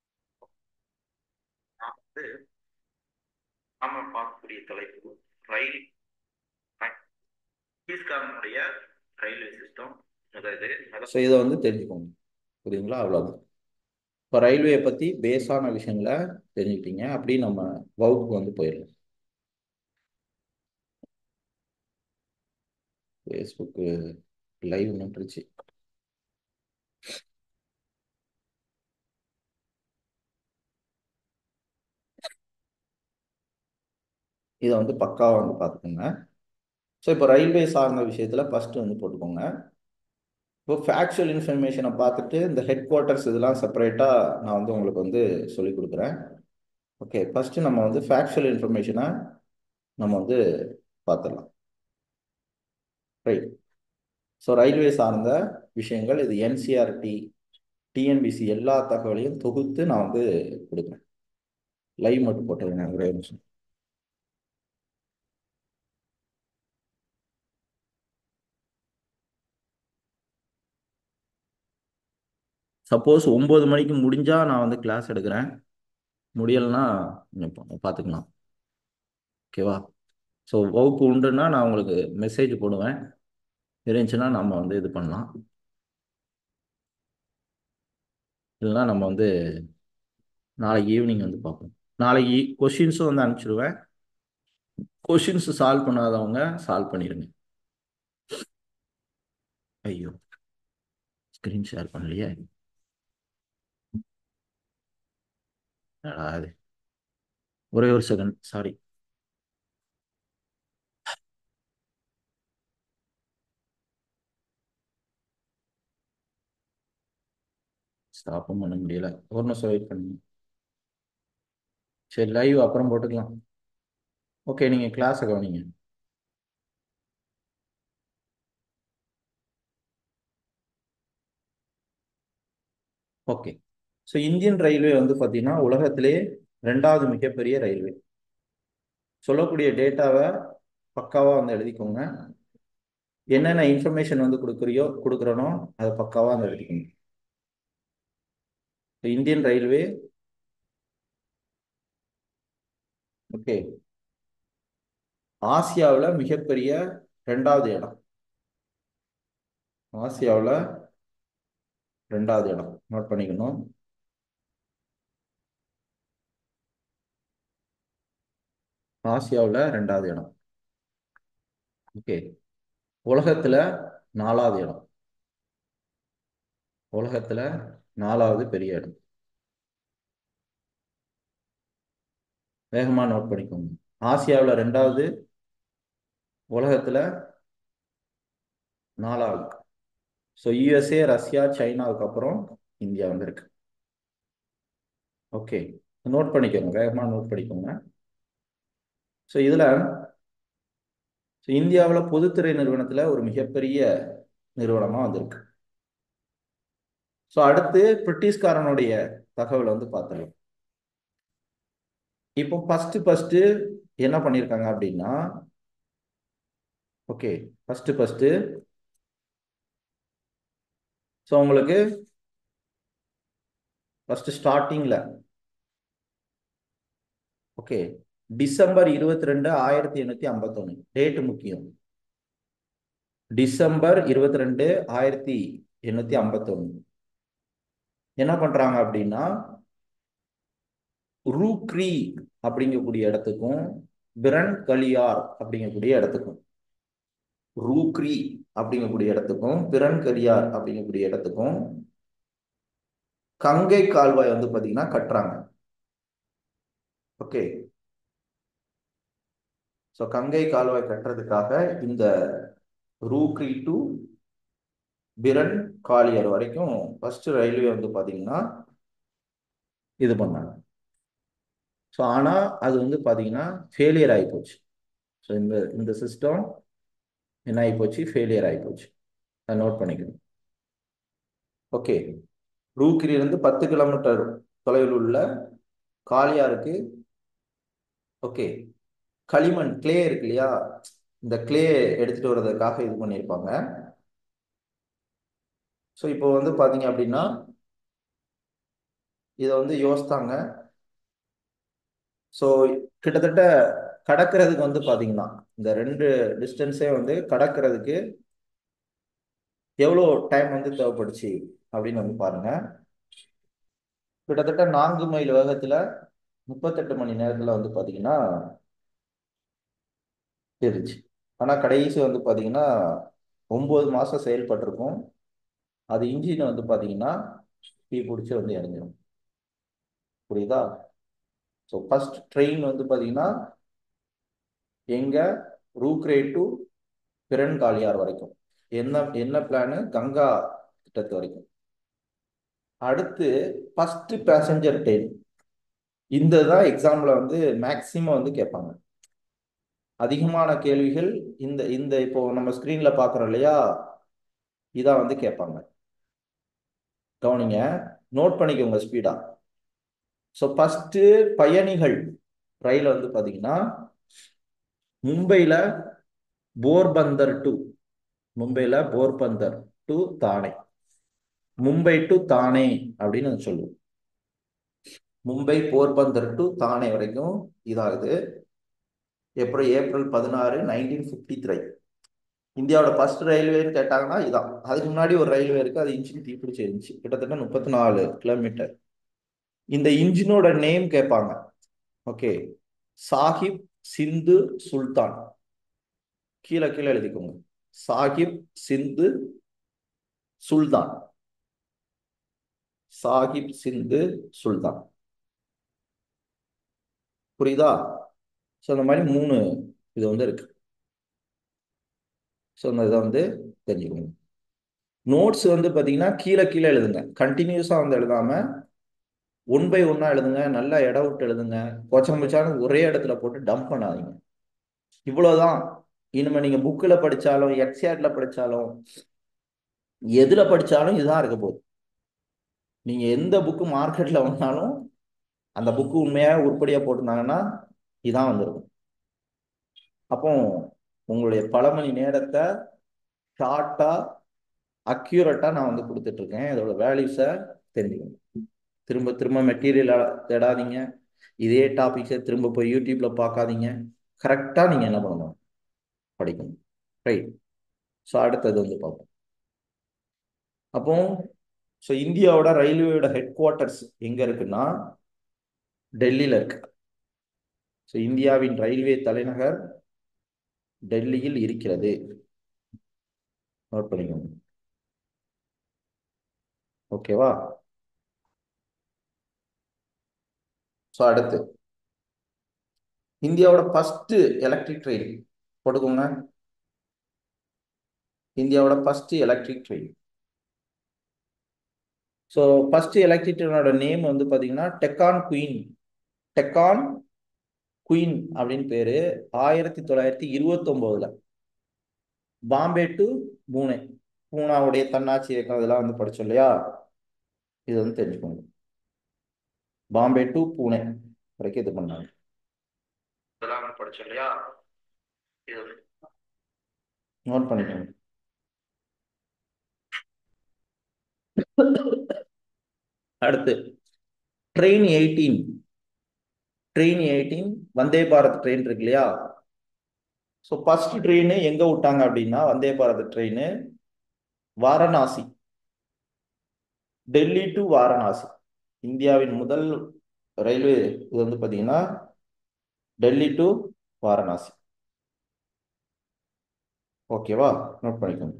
நம்ம பார்க்கக்கூடிய தலைப்பு ரயில் சத்தீஸ்கரனுடைய ரயில்வே சிஸ்டம் அதாவது ஸோ இதை வந்து தெரிஞ்சுக்கோங்க புரியுங்களா அவ்வளோதான் இப்போ ரயில்வே பற்றி பேஸான விஷயங்களை தெரிஞ்சுக்கிட்டீங்க அப்படி நம்ம வகுப்புக்கு வந்து போயிடலாம் ஃபேஸ்புக்கு லைவ் நின்றுச்சு இதை வந்து பக்காவாக வந்து பார்த்துக்கோங்க ஸோ இப்போ ரயில்வே சார்ந்த விஷயத்தில் ஃபஸ்ட்டு வந்து போட்டுக்கோங்க இப்போ ஃபேக்சுவல் இன்ஃபர்மேஷனை பார்த்துட்டு இந்த ஹெட் குவார்ட்டர்ஸ் இதெல்லாம் செப்பரேட்டாக நான் வந்து உங்களுக்கு வந்து சொல்லிக் கொடுக்குறேன் ஓகே ஃபஸ்ட்டு நம்ம வந்து ஃபேக்சுவல் இன்ஃபர்மேஷனை நம்ம வந்து பார்த்துடலாம் ரைட் ஸோ ரயில்வே சார்ந்த விஷயங்கள் இது என்சிஆர்டி டிஎன்பிசி எல்லா தகவலையும் தொகுத்து நான் வந்து கொடுக்குறேன் லைவ் மட்டும் போட்டுருங்க ஒரே நிமிஷம் சப்போஸ் ஒம்பது மணிக்கு முடிஞ்சால் நான் வந்து கிளாஸ் எடுக்கிறேன் முடியலைன்னா பார்த்துக்கலாம் ஓகேவா ஸோ வகுப்பு உண்டுன்னா நான் உங்களுக்கு மெசேஜ் போடுவேன் இருந்துச்சுன்னா நம்ம வந்து இது பண்ணலாம் இல்லைன்னா நம்ம வந்து நாளைக்கு ஈவினிங் வந்து பார்ப்போம் நாளைக்கு கொஷின்ஸும் வந்து அனுப்பிச்சிடுவேன் கொஷின்ஸ் சால்வ் பண்ணாதவங்க சால்வ் பண்ணிடுங்க ஐயோ ஸ்க்ரீன் ஷேர் பண்ணலையே அது ஒரே ஒரு செகண்ட் சாரி ஸ்டாப்பும் பண்ண முடியல ஒரு நிமிஷம் வெயிட் பண்ணுங்க சரி லைவ் அப்புறம் போட்டுக்கலாம் ஓகே நீங்கள் கிளாஸை கவனிங்க ஓகே ஸோ இந்தியன் ரயில்வே வந்து பார்த்தீங்கன்னா உலகத்திலே ரெண்டாவது மிகப்பெரிய ரயில்வே சொல்லக்கூடிய டேட்டாவை பக்காவாக வந்து எழுதிக்கோங்க என்னென்ன இன்ஃபர்மேஷன் வந்து கொடுக்குறியோ கொடுக்குறனோ அதை பக்காவாக வந்து எழுதிக்கோங்க இந்தியன் ரயில்வே ஓகே ஆசியாவில் மிகப்பெரிய ரெண்டாவது இடம் ஆசியாவில் ரெண்டாவது இடம் நோட் பண்ணிக்கணும் ஆசியாவில் ரெண்டாவது இடம் ஓகே உலகத்தில் நாலாவது இடம் உலகத்தில் நாலாவது பெரிய இடம் வேகமாக நோட் பண்ணிக்கோங்க ஆசியாவில் ரெண்டாவது உலகத்தில் நாலாவது ஸோ யூஎஸ்ஏ ரஷ்யா சைனாவுக்கு அப்புறம் இந்தியா வந்திருக்கு ஓகே நோட் பண்ணிக்கோங்க வேகமாக நோட் பண்ணிக்கோங்க ஸோ இதில் ஸோ இந்தியாவில் பொதுத்துறை நிறுவனத்தில் ஒரு மிகப்பெரிய நிறுவனமாக வந்திருக்கு ஸோ அடுத்து பிரிட்டிஷ்காரனுடைய தகவல் வந்து பார்த்துடலாம் இப்போ ஃபஸ்ட்டு ஃபஸ்ட்டு என்ன பண்ணியிருக்காங்க அப்படின்னா ஓகே ஃபஸ்ட்டு ஃபஸ்ட்டு ஸோ உங்களுக்கு ஃபஸ்ட்டு ஸ்டார்டிங்கில் ஓகே டிசம்பர் இருபத்தி ரெண்டு ஆயிரத்தி எண்ணூற்றி ஐம்பத்தொன்று டேட்டு முக்கியம் டிசம்பர் இருபத்தி ரெண்டு ஆயிரத்தி எண்ணூற்றி ஐம்பத்தொன்று என்ன பண்ணுறாங்க அப்படின்னா ரூக்ரி அப்படிங்கக்கூடிய இடத்துக்கும் பிரன் கலியார் அப்படிங்கக்கூடிய இடத்துக்கும் ரூக்ரி அப்படிங்கக்கூடிய இடத்துக்கும் பிறன் கலியார் அப்படிங்கக்கூடிய இடத்துக்கும் கங்கை கால்வாய் வந்து பாத்தீங்கன்னா கட்டுறாங்க ஓகே ஸோ கங்கை கால்வாய் கட்டுறதுக்காக இந்த ரூக்ரி டு பிரன் காலியர் வரைக்கும் ஃபர்ஸ்ட் ரயில்வே வந்து பாத்தீங்கன்னா இது பண்ணாங்க ஸோ ஆனால் அது வந்து பார்த்தீங்கன்னா ஃபெயிலியர் ஆகிப்போச்சு ஸோ இந்த இந்த சிஸ்டம் என்ன ஆகிப்போச்சு ஃபெயிலியர் ஆகிப்போச்சு அதை நோட் பண்ணிக்கணும் ஓகே ரூக்கிரியிலிருந்து பத்து கிலோமீட்டர் தொலைவில் உள்ள காலியாருக்கு ஓகே களிமண் கிளே இருக்கு இல்லையா இந்த கிளே எடுத்துட்டு வர்றதுக்காக இது பண்ணியிருப்பாங்க ஸோ இப்போ வந்து பார்த்தீங்க அப்படின்னா இதை வந்து யோசித்தாங்க ஸோ கிட்டத்தட்ட கடக்கிறதுக்கு வந்து பார்த்தீங்கன்னா இந்த ரெண்டு டிஸ்டன்ஸே வந்து கடக்கிறதுக்கு எவ்வளோ டைம் வந்து தேவைப்படுச்சு அப்படின்னு வந்து பாருங்க கிட்டத்தட்ட நான்கு மைல் வேகத்தில் முப்பத்தெட்டு மணி நேரத்தில் வந்து பார்த்தீங்கன்னா இருந்துச்சு ஆனால் கடைசி வந்து பார்த்தீங்கன்னா ஒம்பது மாதம் செயல்பட்டிருக்கும் அது இன்ஜின் வந்து பார்த்தீங்கன்னா தீ பிடிச்சி வந்து இறங்கிடும் புரியுதா ஸோ ஃபர்ஸ்ட் ட்ரெயின் வந்து பார்த்தீங்கன்னா எங்கே ரூக்ரே டு பிறன்காலியார் வரைக்கும் என்ன என்ன பிளானு கங்கா திட்டத்து வரைக்கும் அடுத்து ஃபர்ஸ்ட் பேசஞ்சர் ட்ரெயின் இந்த தான் எக்ஸாம்பிள் வந்து மேக்சிமம் வந்து கேட்பாங்க அதிகமான கேள்விகள் இந்த இந்த இப்போ நம்ம ஸ்க்ரீன்ல பார்க்குறோம் இல்லையா இதான் வந்து கேட்பாங்க கவனிங்க நோட் பண்ணிக்கோங்க ஸ்பீடா ஸோ ஃபஸ்ட்டு பயணிகள் ரயில் வந்து பார்த்தீங்கன்னா மும்பையில் போர்பந்தர் டு மும்பையில் போர்பந்தர் டு தானே மும்பை டு தானே அப்படின்னு சொல்லுவோம் மும்பை போர்பந்தர் டு தானே வரைக்கும் இதாகுது எப்போ ஏப்ரல் பதினாறு நைன்டீன் ஃபிஃப்டி த்ரீ இந்தியாவோட ஃபர்ஸ்ட் ரயில்வேன்னு கேட்டாங்கன்னா இதான் அதுக்கு முன்னாடி ஒரு ரயில்வே இருக்கு அது இன்ஜின் தீப்பிடிச்சு இருந்துச்சு கிட்டத்தட்ட முப்பத்தி நாலு கிலோமீட்டர் இந்த இன்ஜினோட நேம் கேட்பாங்க ஓகே சாஹிப் சிந்து சுல்தான் கீழே கீழே எழுதிக்கோங்க சாஹிப் சிந்து சுல்தான் சாஹிப் சிந்து சுல்தான் புரியுதா ஸோ அந்த மாதிரி மூணு இது வந்து இருக்கு ஸோ அந்த இதை வந்து தெரிஞ்சுக்கோங்க நோட்ஸ் வந்து பார்த்தீங்கன்னா கீழே கீழே எழுதுங்க கண்டினியூஸாக வந்து எழுதாமல் ஒன் பை ஒன்னா எழுதுங்க நல்லா இடம் விட்டு எழுதுங்க கொச்சம்பச்சாலும் ஒரே இடத்துல போட்டு டம்ப் பண்ணாதீங்க இவ்வளோதான் இனிமே நீங்க புக்கில் படிச்சாலும் எக்ஸாட்ல படிச்சாலும் எதுல படிச்சாலும் இதுதான் இருக்க போகுது நீங்க எந்த புக்கு மார்க்கெட்ல வந்தாலும் அந்த புக்கு உண்மையாக உருப்படியா போட்டிருந்தாங்கன்னா இதான் வந்திருக்கும் அப்போ உங்களுடைய பல மணி நேரத்தை ஷார்ட்டா அக்யூரட்டா நான் வந்து கொடுத்துட்டு இருக்கேன் இதோட வேல்யூஸை தெரிஞ்சுக்கணும் திரும்ப திரும்ப மெட்டீரியல் தேடாதீங்க இதே டாபிக்ஸை திரும்ப போய் யூடியூப்ல பார்க்காதீங்க கரெக்டாக நீங்கள் என்ன பண்ணணும் படிக்கணும் ரைட் ஸோ அடுத்தது வந்து பார்ப்போம் அப்போ ஸோ இந்தியாவோட ரயில்வேயோட ஹெட் குவார்ட்டர்ஸ் எங்கே இருக்குன்னா டெல்லியில் இருக்கு ஸோ இந்தியாவின் ரயில்வே தலைநகர் டெல்லியில் இருக்கிறது நோட் பண்ணிக்கோங்க ஓகேவா ஸோ அடுத்து இந்தியாவோட ஃபர்ஸ்ட் எலக்ட்ரிக் ட்ரெயின் போட்டுக்கோங்க இந்தியாவோட first electric train so first electric ட்ரெயினோட நேம் வந்து பார்த்தீங்கன்னா டெக்கான் குயின் டெக்கான் குயின் அப்படின்னு பேரு ஆயிரத்தி தொள்ளாயிரத்தி இருபத்தொம்போதுல பாம்பே டு பூனே பூனாவுடைய தன்னாட்சி இயக்கம் இதெல்லாம் வந்து படிச்சோம் இல்லையா இது வந்து தெரிஞ்சுக்கோங்க பாம்பே டு பூனே வரைக்கும் இது பண்ணாங்க இதெல்லாம் வந்து படிச்சோம் இல்லையா இது நோட் பண்ணிக்கோங்க அடுத்து train eighteen train eighteen Vande Bharat train இருக்கு இல்லையா ஸோ ஃபர்ஸ்ட் ட்ரெயின் எங்க விட்டாங்க அப்படின்னா வந்தே பாரத் ட்ரெயின் வாரணாசி டெல்லி டு வாரணாசி இந்தியாவின் முதல் ரயில்வே இது வந்து பார்த்தீங்கன்னா டெல்லி டு வாரணாசி ஓகேவா நோட் பண்ணிக்கோங்க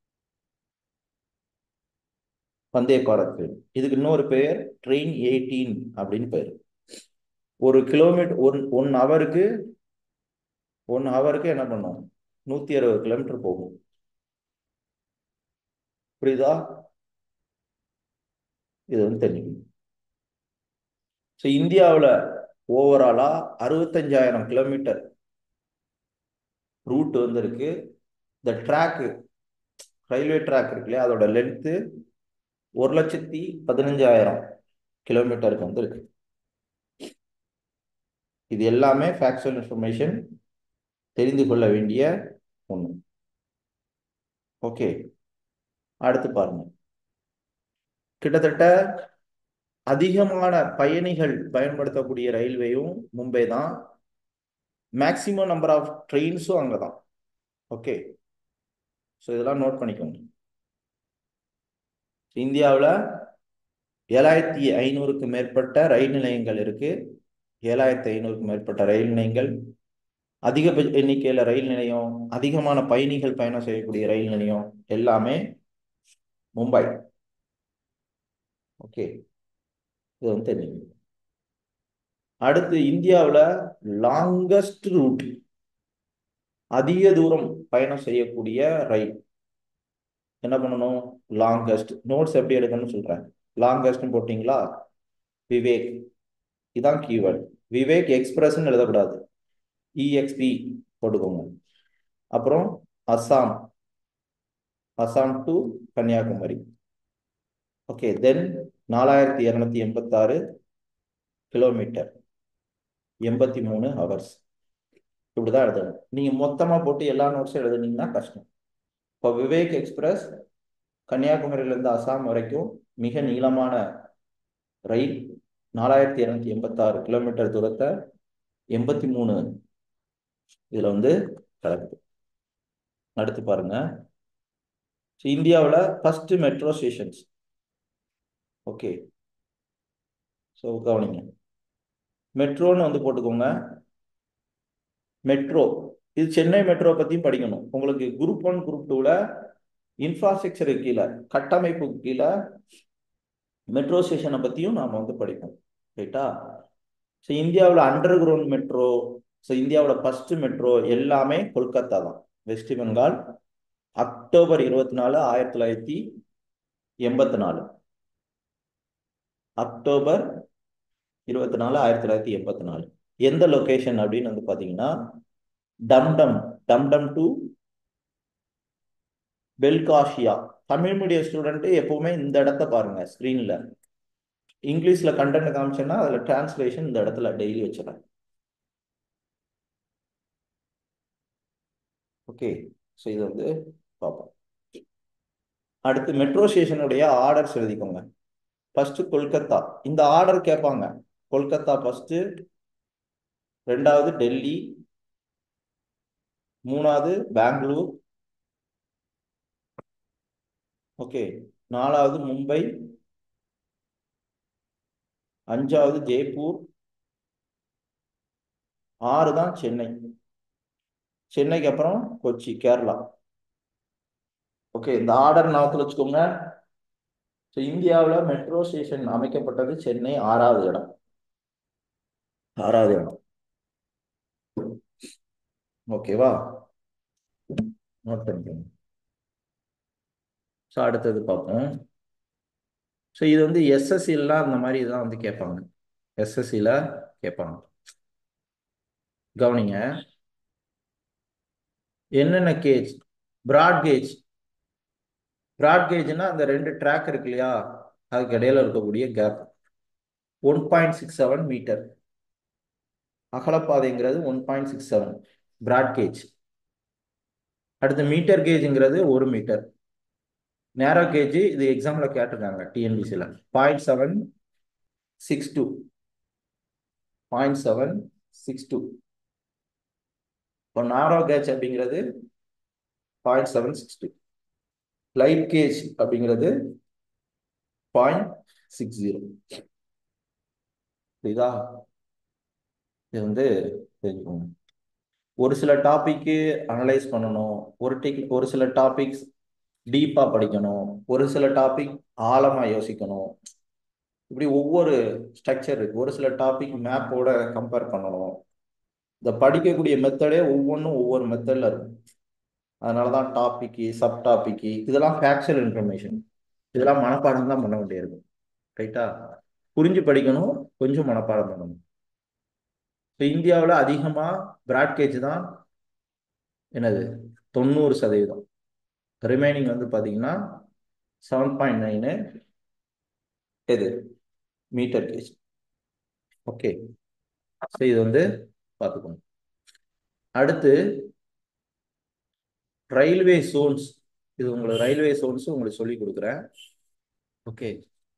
வந்தே பாரத் ட்ரெயின் இதுக்கு இன்னொரு பெயர் ட்ரெயின் எயிட்டீன் அப்படின்னு பேர் ஒரு கிலோமீட்டர் ஒன் ஒன் ஹவருக்கு ஒன் ஹவருக்கு என்ன பண்ணும் நூற்றி அறுபது கிலோமீட்டர் போகும் புரியுதா இது வந்து தெரிஞ்சுக்கணும் ஸோ இந்தியாவில் ஓவராலாக அறுபத்தஞ்சாயிரம் கிலோமீட்டர் ரூட் வந்து இருக்கு இந்த ட்ராக்கு ரயில்வே ட்ராக் இருக்கு இல்லையா அதோட லென்த்து ஒரு லட்சத்தி பதினஞ்சாயிரம் கிலோமீட்டருக்கு வந்து இருக்கு இது எல்லாமே ஃபேக்சுவல் இன்ஃபர்மேஷன் தெரிந்து கொள்ள வேண்டிய ஒன்று ஓகே அடுத்து பாருங்க கிட்டத்தட்ட அதிகமான பயணிகள் பயன்படுத்தக்கூடிய ரயில்வேயும் மும்பை தான் மேக்சிமம் நம்பர் ஆஃப் ட்ரெயின்ஸும் அங்கே தான் ஓகே ஸோ இதெல்லாம் நோட் பண்ணிக்கோங்க இந்தியாவில் ஏழாயிரத்தி ஐநூறுக்கு மேற்பட்ட ரயில் நிலையங்கள் இருக்கு ஏழாயிரத்தி ஐநூறுக்கு மேற்பட்ட ரயில் நிலையங்கள் அதிக எண்ணிக்கையில் ரயில் நிலையம் அதிகமான பயணிகள் பயணம் செய்யக்கூடிய ரயில் நிலையம் எல்லாமே மும்பை ஓகே இது வந்து தெரிஞ்சுக்கணும் அடுத்து இந்தியாவில் லாங்கஸ்ட் ரூட் அதிக தூரம் பயணம் செய்யக்கூடிய ரயில் என்ன பண்ணணும் லாங்கஸ்ட் நோட்ஸ் எப்படி எடுக்கணும்னு சொல்றேன் லாங்கஸ்ட்னு போட்டிங்களா விவேக் இதான் கீவேர்ட் விவேக் எக்ஸ்பிரஸ்ன்னு எழுதக்கூடாது இஎக்ஸ்பி போட்டுக்கோங்க அப்புறம் Assam Assam to Kanyakumari okay then நாலாயிரத்தி இரநூத்தி எண்பத்தாறு கிலோமீட்டர் எண்பத்தி மூணு ஹவர்ஸ் இப்படிதான் எழுதணும் நீங்க மொத்தமா போட்டு எல்லா நோட்ஸும் எழுதுனீங்கன்னா கஷ்டம் இப்போ விவேக் எக்ஸ்பிரஸ் கன்னியாகுமரியிலேருந்து அசாம் வரைக்கும் மிக நீளமான ரயில் நாலாயிரத்தி இரநூத்தி எண்பத்தாறு கிலோமீட்டர் தூரத்தை எண்பத்தி மூணு இதில் வந்து கிடக்குது அடுத்து பாருங்க இந்தியாவில் first metro stations okay so கவனிங்க மெட்ரோன்னு வந்து போட்டுக்கோங்க மெட்ரோ இது சென்னை மெட்ரோ பற்றியும் படிக்கணும் உங்களுக்கு குரூப் ஒன் குரூப் டூவில் இன்ஃப்ராஸ்ட்ரக்சரு கீழே கட்டமைப்புக்கு கீழே மெட்ரோ ஸ்டேஷனை பற்றியும் நாம் வந்து படிப்போம் ரைட்டா ஸோ இந்தியாவில் அண்டர் கிரவுண்ட் மெட்ரோ ஸோ இந்தியாவோட ஃபர்ஸ்ட் மெட்ரோ எல்லாமே கொல்கத்தா தான் வெஸ்ட் பெங்கால் அக்டோபர் இருபத்தி நாலு ஆயிரத்தி தொள்ளாயிரத்தி எண்பத்தி நாலு அக்டோபர் இருபத்தி நாலு ஆயிரத்தி தொள்ளாயிரத்தி எண்பத்தி நாலு எந்த லொக்கேஷன் அப்படின்னு வந்து பார்த்தீங்கன்னா Dum Dum Dum Dum to Belgachia Tamil medium student எப்பவுமே இந்த இடத்த பாருங்க ஸ்க்ரீன்ல இங்கிலீஷ்ல கண்டென்ட் காமிச்சேன்னா அதுல டிரான்ஸ்லேஷன் இந்த இடத்துல டெய்லி வச்சிடறேன் ஓகே ஸோ இது வந்து பார்ப்போம் அடுத்து மெட்ரோ ஸ்டேஷனுடைய ஆர்டர்ஸ் எழுதிக்கோங்க ஃபர்ஸ்ட் கொல்கத்தா இந்த ஆர்டர் கேட்பாங்க கொல்கத்தா ஃபர்ஸ்ட் ரெண்டாவது டெல்லி மூணாவது பெங்களூர் ஓகே நாலாவது மும்பை அஞ்சாவது ஜெய்ப்பூர் ஆறு தான் சென்னை சென்னைக்கு அப்புறம் கொச்சி கேரளா ஓகே இந்த ஆர்டர் ஞாபகத்தில் வச்சுக்கோங்க ஸோ இந்தியாவில் மெட்ரோ ஸ்டேஷன் அமைக்கப்பட்டது சென்னை ஆறாவது இடம் ஆறாவது இடம் ஓகேவா நோட் பண்ணிக்கோங்க ஸோ அடுத்தது பார்ப்போம் ஸோ இது வந்து எஸ்எஸ்சிலாம் அந்த மாதிரி தான் வந்து கேட்பாங்க எஸ்எஸ்சியில் கேட்பாங்க கவனிங்க என்னென்ன கேஜ் பிராட் கேஜ் பிராட் கேஜ்னா அந்த ரெண்டு ட்ராக் இருக்கு இல்லையா அதுக்கு இடையில இருக்கக்கூடிய gap one point six seven metre அகலப்பாதைங்கிறது one point six seven broad gauge அடுத்து மீட்டர் கேஜுங்கிறது ஒரு மீட்டர் நேரோ கேஜ் இது எக்ஸாம்ல கேட்டிருக்காங்க டிஎன்பிசியில் point seven six two point seven six two இப்போ நாரோ கேஜ் அப்படிங்கிறது point seven six two light gauge அப்படிங்கிறது பாயிண்ட் சிக்ஸ் ஜீரோ புரியுதா இது வந்து தெரிஞ்சுக்கோங்க ஒரு சில டாபிக்கு அனலைஸ் பண்ணணும் ஒரு டிக் ஒரு சில டாபிக்ஸ் டீப்பாக படிக்கணும் ஒரு சில டாபிக் ஆழமாக யோசிக்கணும் இப்படி ஒவ்வொரு ஸ்ட்ரக்சர் இருக்கு ஒரு சில டாபிக் மேப்போட கம்பேர் பண்ணணும் இந்த படிக்கக்கூடிய மெத்தடே ஒவ்வொன்றும் ஒவ்வொரு மெத்தடில் இருக்கும் அதனால தான் டாபிக்கு சப் டாபிக்கு இதெல்லாம் ஃபேக்சுவல் இன்ஃபர்மேஷன் இதெல்லாம் மனப்பாடம் தான் பண்ண வேண்டியிருக்கும் ரைட்டா புரிஞ்சு படிக்கணும் கொஞ்சம் மனப்பாடம் பண்ணணும் இப்போ இந்தியாவில் அதிகமாக பிராட்கேஜ் தான் என்னது தொண்ணூறு சதவீதம் ரிமைனிங் வந்து பார்த்தீங்கன்னா செவன் பாயிண்ட் நைனு எது மீட்டர் கேஜ் ஓகே ஸோ இது வந்து பார்த்துக்கணும் அடுத்து ரயில்வே சோன்ஸ் இது உங்களுக்கு ரயில்வே சோன்ஸ் உங்களுக்கு சொல்லி கொடுக்குறேன் ஓகே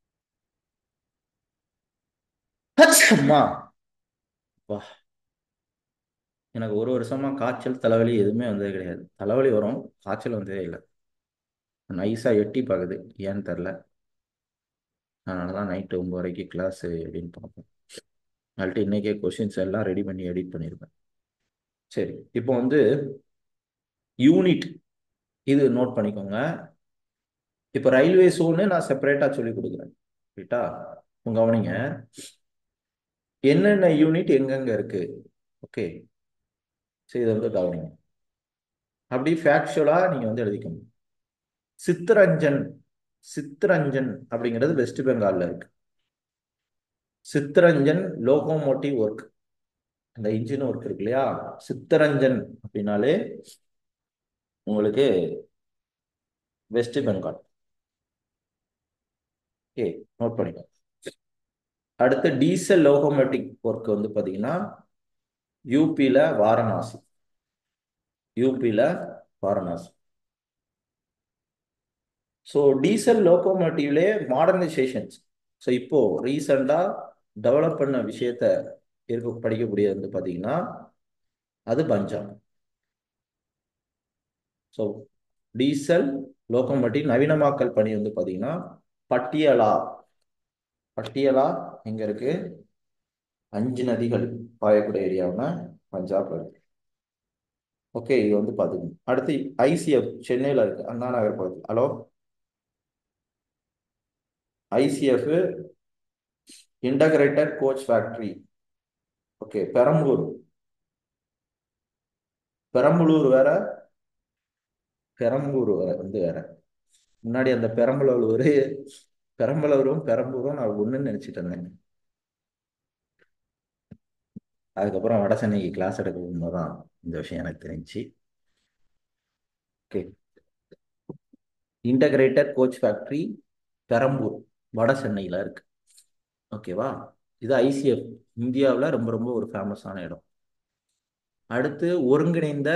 அம்மா வா எனக்கு ஒரு வருஷமா காய்ச்சல் தலைவலி எதுவுமே வந்தது கிடையாது தலைவலி வரும் காய்ச்சல் வந்ததே இல்லை நைஸா எட்டி பார்க்குது ஏன்னு தெரில அதனால தான் நைட்டு ஒம்பது வரைக்கும் கிளாஸ் எப்படின்னு பார்ப்போம் அதல்ட்டு இன்னைக்கே கொஷின்ஸ் எல்லாம் ரெடி பண்ணி எடிட் பண்ணியிருப்பேன் சரி இப்போ வந்து யூனிட் இது நோட் பண்ணிக்கோங்க இப்போ ரயில்வே சோனு நான் செப்பரேட்டாக சொல்லி கொடுக்குறேன் ரைட்டா உங்க கவனிங்க என்னென்ன யூனிட் எங்கெங்க இருக்கு ஓகே சரி இதை வந்து கவனிங்க அப்படி ஃபேக்சுவலாக நீங்கள் வந்து எழுதிக்கணும் சித்தரஞ்சன் சித்தரஞ்சன் அப்படிங்கிறது வெஸ்ட் பெங்காலில் இருக்கு சித்தரஞ்சன் லோகோமோட்டிவ் ஒர்க் அந்த இன்ஜின் ஒர்க் இருக்கு இல்லையா சித்தரஞ்சன் அப்படின்னாலே உங்களுக்கு வெஸ்ட் பெங்கால் ஓகே நோட் பண்ணிக்கோ அடுத்து டீசல் லோகோமேட்டிக் ஒர்க் வந்து பார்த்தீங்கன்னா யூபியில் வாரணாசி யூபியில் வாரணாசி ஸோ டீசல் லோகோமோட்டிவ்லே மாடர்னைசேஷன்ஸ் ஸோ இப்போ ரீசண்டாக டெவலப் பண்ண விஷயத்த இருக்க படிக்கக்கூடியது வந்து பார்த்தீங்கன்னா அது பஞ்சாப் ஸோ டீசல் லோகோமோட்டிவ் நவீனமாக்கல் பணி வந்து பார்த்தீங்கன்னா பட்டியலா பட்டியலா எங்க இருக்கு அஞ்சு நதிகள் பாயக்கூடிய ஏரியாவுனா பஞ்சாப் இருக்கு ஓகே இது வந்து பார்த்துக்கணும் அடுத்து ஐசிஎஃப் சென்னையில் இருக்கு அண்ணா நகர் பகுதி hello ICF integrated coach factory okay Perambur Perambalur வேற பெரம்பூர் வேற வந்து வேற முன்னாடி அந்த பெரம்பலூர் பெரம்பலூரும் பெரம்பூரும் நான் ஒன்றுன்னு நினச்சிட்டு இருந்தேன் அதுக்கப்புறம் வட சென்னைக்கு கிளாஸ் எடுக்க போகும்போது தான் இந்த விஷயம் எனக்கு தெரிஞ்சு okay integrated coach factory Perambur வட சென்னையில் இருக்கு ஓகேவா இது ஐசிஎஃப் இந்தியாவில் ரொம்ப ரொம்ப ஒரு ஃபேமஸான இடம் அடுத்து ஒருங்கிணைந்த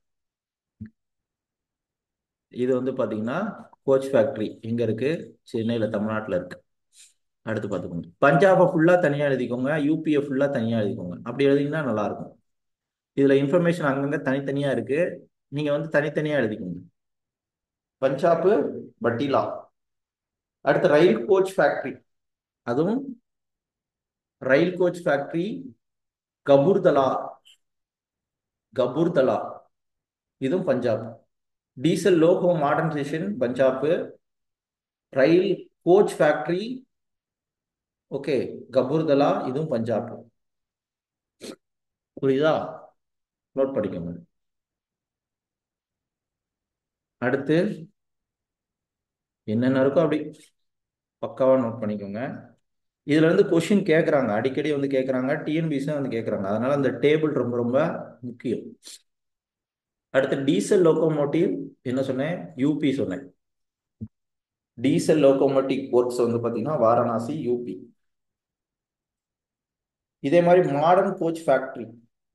இது வந்து பார்த்தீங்கன்னா கோச் ஃபேக்ட்ரி எங்கே இருக்கு சென்னையில் தமிழ்நாட்டில் இருக்கு அடுத்து பார்த்துக்கோங்க பஞ்சாபை ஃபுல்லாக தனியாக எழுதிக்கோங்க யூபியை ஃபுல்லாக தனியாக எழுதிக்கோங்க அப்படி எழுதிங்கன்னா நல்லா இருக்கும் இதில் இன்ஃபர்மேஷன் அங்கங்கே தனித்தனியாக இருக்கு நீங்கள் வந்து தனித்தனியாக எழுதிக்கோங்க பஞ்சாப் பட்டிலா அடுத்து ரயில் கோச் ஃபேக்ட்ரி அதுவும் rail coach factory Kapurthala Kapurthala இதுவும் Punjab diesel loco modernisation Punjab rail coach factory okay Kapurthala இதுவும் பஞ்சாப் புரியுதா நோட் படிக்கோங்க அடுத்து என்னென்ன இருக்கோ அப்படி பக்காவா நோட் பண்ணிக்கோங்க இதுல இருந்து கொஷின் கேட்குறாங்க அடிக்கடி வந்து கேட்குறாங்க டிஎன்பிஸும் வந்து கேட்குறாங்க அதனால அந்த டேபிள் ரொம்ப ரொம்ப முக்கியம் அடுத்து டீசல் லோகோமோட்டிவ் என்ன சொன்னேன் யூபி சொன்னேன் டீசல் லோகோமோட்டிவ் ஒர்க்ஸ் வந்து பார்த்தீங்கன்னா வாரணாசி யூபி இதே மாதிரி modern coach factory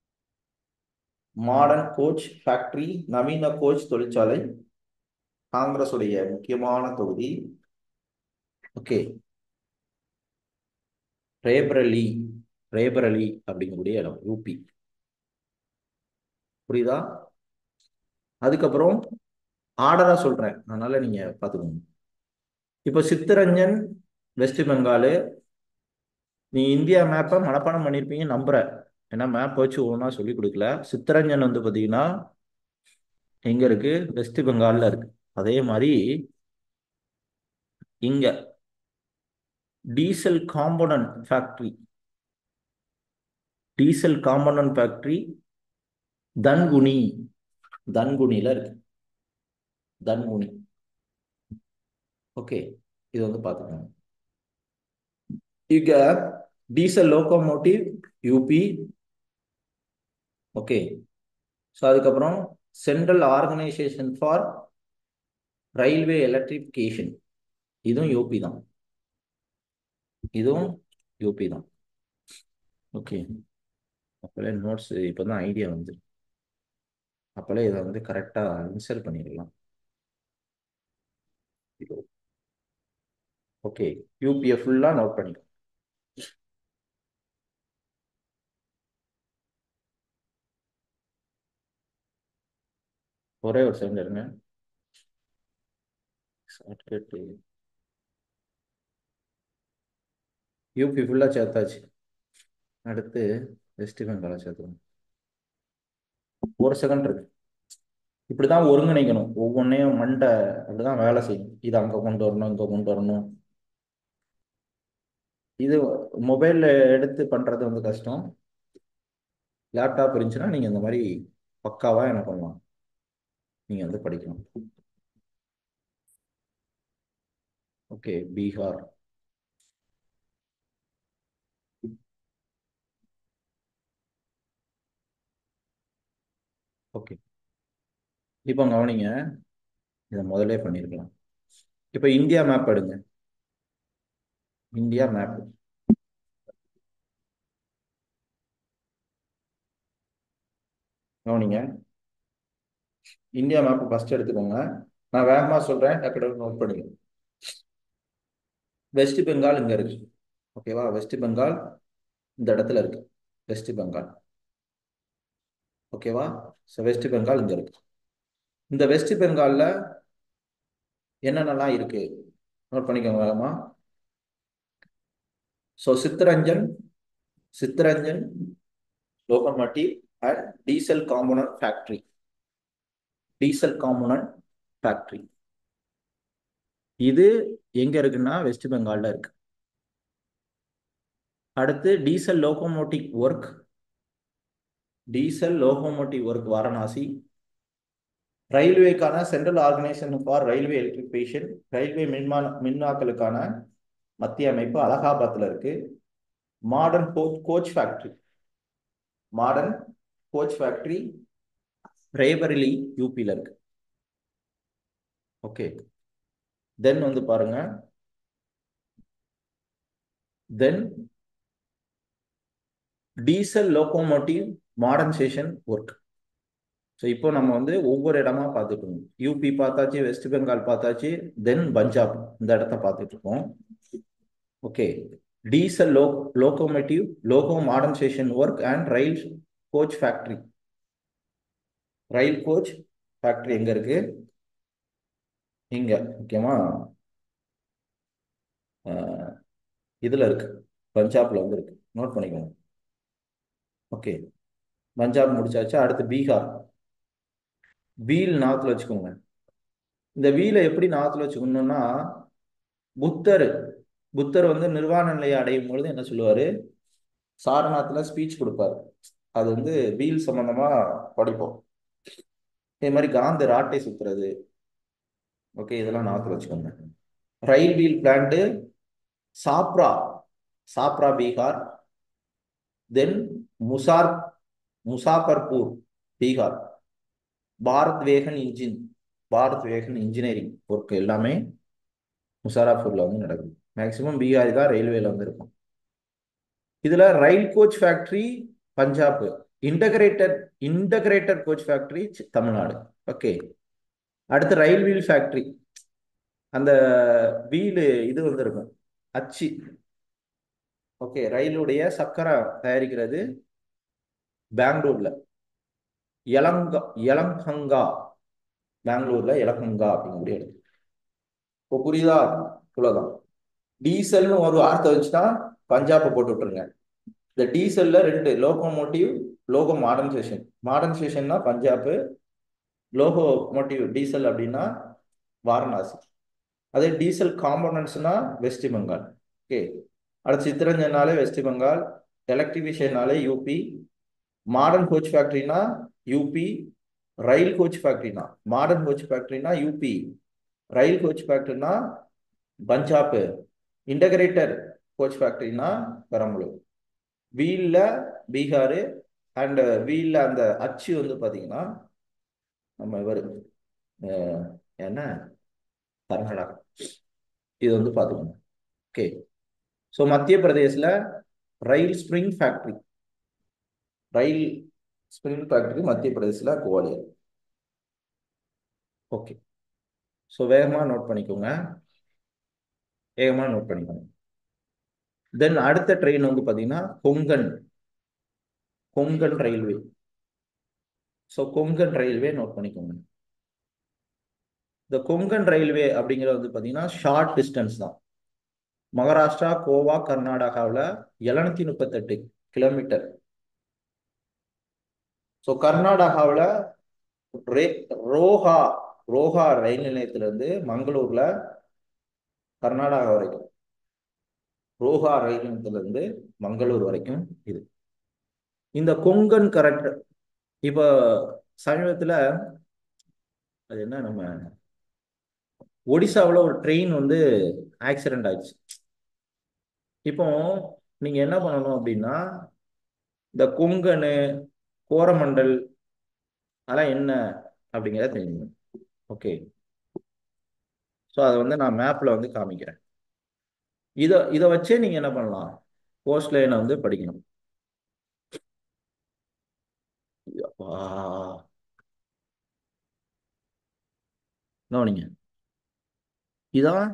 modern coach factory நவீன கோச் தொழிற்சாலை காங்கிரஸ் உடைய முக்கியமான தொகுதி ஓகே ரேபரலி ரேபரலி அப்படிங்கக்கூடிய இடம் யூபி புரியுதா அதுக்கப்புறம் ஆர்டரா சொல்றேன் அதனால நீங்க பாத்துக்கோங்க இப்போ சித்தரஞ்சன் வெஸ்ட் பெங்காலு நீ இந்தியா மேப்பை மனப்பாடம் பண்ணியிருப்பீங்க நம்புறேன் ஏன்னா மேப் வச்சு ஒவ்வொன்றா சொல்லி கொடுக்கல சித்தரஞ்சன் வந்து பார்த்தீங்கன்னா எங்க இருக்கு வெஸ்ட் பெங்கால்ல இருக்கு அதே மாதிரி இங்க diesel component factory diesel component factory Dankuni தன்குனில இருக்கு தன்குனி ஓகே இது வந்து பார்த்துக்கோங்க இங்க diesel locomotive UP okay so அதுக்கப்புறம் central organisation for railway electrification இதுவும் யூபி தான் இதுவும் யூபி தான் ஓகே அப்போலே நோட்ஸ் இப்போ தான் ஐடியா வந்து அப்போலே இதை வந்து கரெக்டாக இன்சர்ட் பண்ணிடலாம் ஓகே யூபியை ஃபுல்லாக நோட் பண்ணிக்கோ ஒரே ஒரு செகண்ட் இருங்க ஷார்ட்கட் யூபி ஃபுல்லாக சேர்த்தாச்சு அடுத்து வெஸ்ட் பெங்காலை சேர்த்துக்கணும் ஒரு செகண்ட் இருக்கு இப்படிதான் ஒருங்கிணைக்கணும் ஒவ்வொன்றையும் மண்டை அப்படிதான் வேலை செய்யும் இது அங்கே கொண்டு வரணும் இங்கே கொண்டு வரணும் இது மொபைலில் எடுத்து பண்ணுறது வந்து கஷ்டம் லேப்டாப் இருந்துச்சுன்னா நீங்கள் இந்த மாதிரி பக்காவாக என்ன பண்ணலாம் நீங்கள் வந்து படிக்கணும் ஓகே பீகார் ஓகே இப்போ கவனிங்க இதை முதல்ல பண்ணியிருக்கலாம் இப்போ இந்தியா மேப் எடுங்க இந்தியா மேப் கவனிங்க இந்தியா மேப் ஃபர்ஸ்ட் எடுத்துக்கோங்க நான் வேகமாக சொல்கிறேன் டக்கு நோட் பண்ணுங்க வெஸ்ட் பெங்கால் இங்கே இருக்கு ஓகேவா வெஸ்ட் பெங்கால் இந்த இடத்துல இருக்கு வெஸ்ட் பெங்கால் ஓகேவா ஸோ வெஸ்ட் பெங்கால் இங்கே இருக்கு இந்த வெஸ்ட் பெங்காலில் என்னென்னலாம் இருக்கு நோட் பண்ணிக்கோங்க வேகமா so Chittaranjan Chittaranjan locomotive and diesel component factory diesel component factory இது எங்க இருக்குன்னா வெஸ்ட் பெங்கால்ல இருக்கு அடுத்து diesel locomotive work diesel locomotive work Varanasi ரயில்வேக்கான central organisation for railway electrification railway மின்மான மின்னாக்களுக்கான மத்திய அமைப்பு அலகாபாத்தில் இருக்கு modern coach factory modern coach factory Raebareli யூபியில் இருக்கு ஓகே தென் வந்து பாருங்க then diesel locomotive modernisation work so இப்போ நம்ம வந்து ஒவ்வொரு இடமா பார்த்துட்டு இருக்கோம் யூபி பார்த்தாச்சு வெஸ்ட் பெங்கால் பார்த்தாச்சு தென் பஞ்சாப் இந்த இடத்த பார்த்துட்டு இருக்கோம் okay diesel lo locomotive loco modernisation work and rail coach factory rail coach factory எங்க இருக்கு இங்க முக்கியமா இதுல இருக்கு பஞ்சாப்ல வந்து இருக்கு நோட் பண்ணிக்கோங்க ஓகே பஞ்சாப் முடிச்சாச்சு அடுத்து பீகார் வீல் நாத்துல வச்சுக்கோங்க இந்த வீலை எப்படி நாத்துல வச்சுக்கணும்னா புத்தர் புத்தர் வந்து நிர்வாண நிலையை அடையும் பொழுது என்ன சொல்லுவாரு சாரநாத்துல ஸ்பீச் கொடுப்பாரு அது வந்து வீல் சம்பந்தமா படிப்போம் இதே மாதிரி காந்த ராட்டை சுத்துறது ஓகே இதெல்லாம் நாத்துல வச்சுக்கோங்க rail wheel plant Chhapra Chhapra Bihar then முசார் Muzaffarpur Bihar Bharat wagon engine Bharat wagon engineering work எல்லாமே முசாராப்பூர்ல வந்து நடக்குது மேக்சிமம் பீகாரி தான் ரயில்வேல வந்து இருக்கும் இதுல rail coach factory Punjab integrated integrated coach factory Tamil Nadu okay அடுத்து ரயில் வீல் ஃபேக்டரி அந்த வீலு இது வந்து இருக்கும் அச்சு ஓகே ரயிலுடைய சக்கரம் தயாரிக்கிறது பெங்களூர்ல எலங்கா எலங்கங்கா பெங்களூர்ல எலங்கங்கா அப்படிங்கக்கூடிய இடம் இப்போ புரியுதா இவ்வளவுதான் டீசல்னு ஒரு வார்த்தை வச்சுட்டா பஞ்சாபை போட்டு விட்டுருங்க இந்த டீசல்ல ரெண்டு லோகோமோட்டிவ் லோகோ மாடர்னைசேஷன் மாடர்னைசேஷன்னா பஞ்சாப் லோகோ மோட்டிவ் டீசல் அப்படின்னா வாரணாசி அதே டீசல் காம்போனன்ட்ஸ்னா வெஸ்ட் பெங்கால் ஓகே அடுத்து சித்திரஞ்சனாலே வெஸ்ட் பெங்கால் எலக்ட்ரிஃபிகேஷனாலே யூபி மாடர்ன் கோச் ஃபேக்டரினா யூபி ரயில் கோச் ஃபேக்டரினா மாடர்ன் கோச் ஃபேக்டரினா யூபி ரயில் கோச் ஃபேக்டரினா பஞ்சாப் இன்டகிரேட்டர் கோச் ஃபேக்டரினா பெரம்பலூர் வீல்ல பீகார் அண்ட் வீல்ல அந்த அச்சு வந்து பாத்தீங்கன்னா நம்ம இவர் என்ன கர்நாடகா இது வந்து பார்த்துக்கோங்க ஓகே ஸோ மத்திய பிரதேசில் rail spring factory rail spring factory மத்திய பிரதேசில் குவாலியர் ஓகே ஸோ வேகமாக நோட் பண்ணிக்கோங்க வேகமாக நோட் பண்ணிக்கோங்க தென் அடுத்த ட்ரெயின் வந்து பார்த்தீங்கன்னா Konkan Konkan railway so Konkan railway note பண்ணிக்கோங்க இந்த கொங்கன் ரயில்வே அப்படிங்கிறது வந்து பார்த்தீங்கன்னா ஷார்ட் டிஸ்டன்ஸ் தான் மகாராஷ்டிரா கோவா கர்நாடகாவில் எழுநூத்தி முப்பத்தெட்டு கிலோமீட்டர் ஸோ கர்நாடகாவில் ரே ரோஹா ரோஹா ரயில் நிலையத்திலிருந்து மங்களூர்ல கர்நாடகா வரைக்கும் ரோஹா ரயில் நிலையத்திலிருந்து மங்களூர் வரைக்கும் இது இந்த கொங்கன் கரெக்ட் இப்போ சமீபத்தில் அது என்ன நம்ம ஒடிசாவில் ஒரு ட்ரெயின் வந்து ஆக்சிடென்ட் ஆயிடுச்சு இப்போ நீங்கள் என்ன பண்ணணும் அப்படின்னா இந்த கொங்கனு கோரமண்டல் அதெல்லாம் என்ன அப்படிங்கிறத தெரிஞ்சுக்கணும் ஓகே ஸோ அதை வந்து நான் மேப்பில் வந்து காமிக்கிறேன் இதை இதை வச்சே நீங்கள் என்ன பண்ணலாம் கோஸ்ட் லைனை வந்து படிக்கணும் கவனிங்க இதான்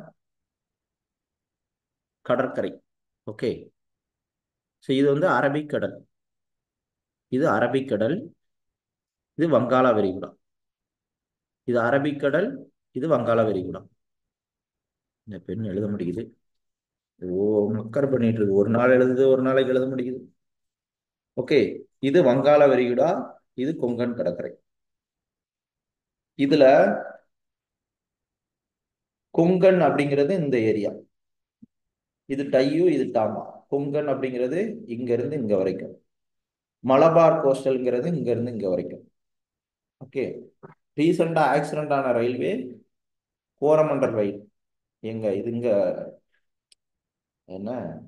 கடற்கரை ஓகே ஸோ இது வந்து அரபிக்கடல் இது அரபிக்கடல் இது வங்காள விரிகுடா இது அரபிக்கடல் இது வங்காள விரிகுடா இந்த பெண் எழுத முடியுது ஓ மக்கர் பண்ணிட்டு இருக்கு ஒரு நாள் எழுதுது ஒரு நாளைக்கு எழுத முடியுது ஓகே இது வங்காள விரிகுடா இது கொங்கன் கடற்கரை இதுல கொங்கன் அப்படிங்கிறது இந்த ஏரியா இது டையூ இது டாமா கொங்கன் அப்படிங்கிறது இங்க இருந்து இங்க வரைக்கும் மலபார் கோஸ்டல்ங்கிறது இங்க இருந்து இங்க வரைக்கும் ஓகே ரீசெண்டா ஆக்சிடென்ட் ஆன ரயில்வே கோரமண்டல் ரயில் எங்க இது இங்க என்ன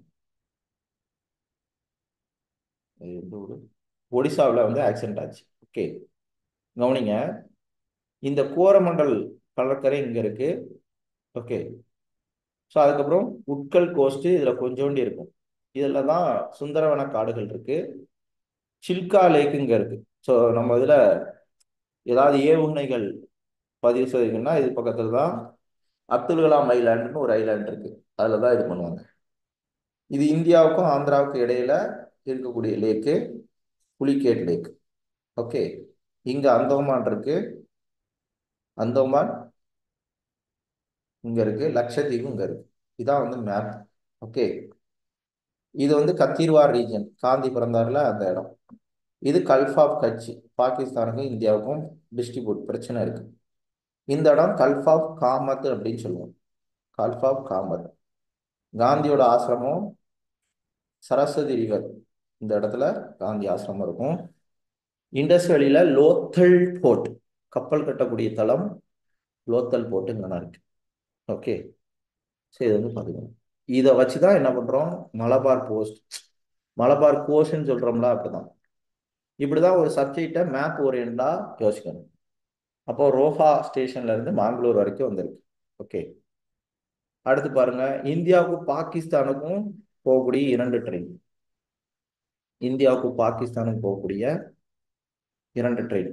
எந்த ஊரு ஒடிசாவில் வந்து ஆக்சிடென்ட் ஆச்சு ஓகே கவனிங்க இந்த கோரமண்டல் கடற்கரை இங்க இருக்கு ஓகே ஸோ அதுக்கப்புறம் உட்கல் கோஸ்ட் இதில் கொஞ்சோண்டி இருக்கும் இதில் தான் சுந்தரவன காடுகள் இருக்கு சில்கா லேக் இங்கே இருக்கு ஸோ நம்ம இதில் ஏதாவது ஏவுகணைகள் பதிவு செய்யுங்கன்னா இது பக்கத்தில் தான் அப்துல் கலாம் ஐலாண்டுன்னு ஒரு ஐலாண்ட் இருக்கு அதில் தான் இது பண்ணுவாங்க இது இந்தியாவுக்கும் ஆந்திராவுக்கும் இடையில இருக்கக்கூடிய லேக்கு புலிகேட் லேக் ஓகே இங்கே அந்தோமான் இருக்கு அந்தோமான் இங்க இருக்கு லட்சத்தீவு இங்க இருக்கு இதான் வந்து மேப் ஓகே இது வந்து கத்தீர்வார் ரீஜன் காந்தி பிறந்தார்ல அந்த இடம் இது கல்ஃப் ஆஃப் கட்சி பாகிஸ்தானுக்கும் இந்தியாவுக்கும் டிஸ்ட்ரிபியூட் பிரச்சனை இருக்கு இந்த இடம் கல்ஃப் ஆஃப் காமத் அப்படின்னு சொல்லுவோம் கல்ஃப் ஆஃப் காமத் காந்தியோட ஆசிரமம் சரஸ்வதி ரிவர் இந்த இடத்துல காந்தி ஆசிரமம் இருக்கும் இண்டஸ் வெளியில லோத்தல் போர்ட் கப்பல் கட்டக்கூடிய தளம் லோத்தல் போர்ட் இங்கே இருக்கு ஓகே சரி இது வந்து பார்த்துக்கணும் இதை வச்சு தான் என்ன பண்ணுறோம் மலபார் போஸ்ட் மலபார் கோஸ்ட்னு சொல்கிறோம்ல அப்படிதான் இப்படி தான் ஒரு சப்ஜெக்டை மேப் ஓரியண்டாக யோசிக்கணும் அப்போ ரோஹா ஸ்டேஷன்ல இருந்து மாங்களூர் வரைக்கும் வந்திருக்கு ஓகே அடுத்து பாருங்க இந்தியாவுக்கும் பாகிஸ்தானுக்கும் போகக்கூடிய இரண்டு ட்ரெயின் இந்தியாவுக்கும் பாகிஸ்தானுக்கும் போகக்கூடிய இரண்டு ட்ரெயின்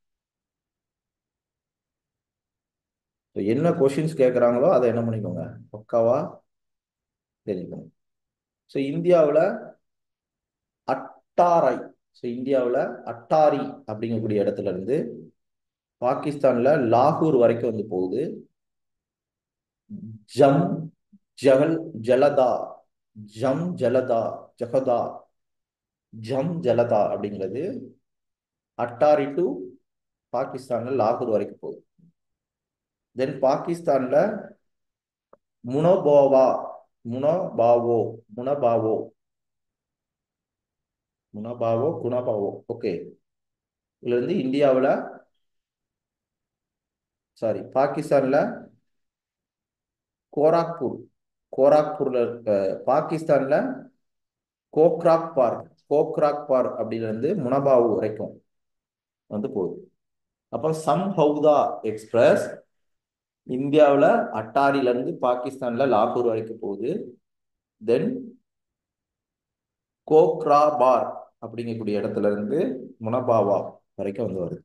என்ன கொஷின்ஸ் கேட்குறாங்களோ அதை என்ன பண்ணிக்கோங்க பக்காவா தெரிஞ்சுக்கணும் ஸோ இந்தியாவில் அட்டாரை ஸோ இந்தியாவில் அட்டாரி அப்படிங்கக்கூடிய இடத்துல இருந்து பாகிஸ்தானில் லாகூர் வரைக்கும் வந்து போகுது ஜம் ஜகல் ஜலதா ஜம் ஜலதா ஜகதா ஜம் ஜலதா அப்படிங்கிறது அட்டாரி டு பாகிஸ்தான்ல லாகூர் வரைக்கும் போகுது தென் பாகிஸ்தான்ல முனோபோவா முனோபாவோ முனபாவோ முனபாவோ குணபாவோ ஓகே இதுல இருந்து இந்தியாவில் சாரி பாகிஸ்தான்ல கோராக்பூர் கோராக்பூர்ல இருக்க பாகிஸ்தான்ல கோக்ராக் பார் கோக்ராக் பார் அப்படில இருந்து முனபாவு வரைக்கும் வந்து போகுது அப்போ சம்ஹவுதா எக்ஸ்பிரஸ் இந்தியாவில் அட்டாரில இருந்து பாகிஸ்தான்ல லாகூர் வரைக்கும் போகுது தென் கோக்ராபார் அப்படிங்கக்கூடிய இடத்துல இருந்து முனபாவா வரைக்கும் வந்து வருது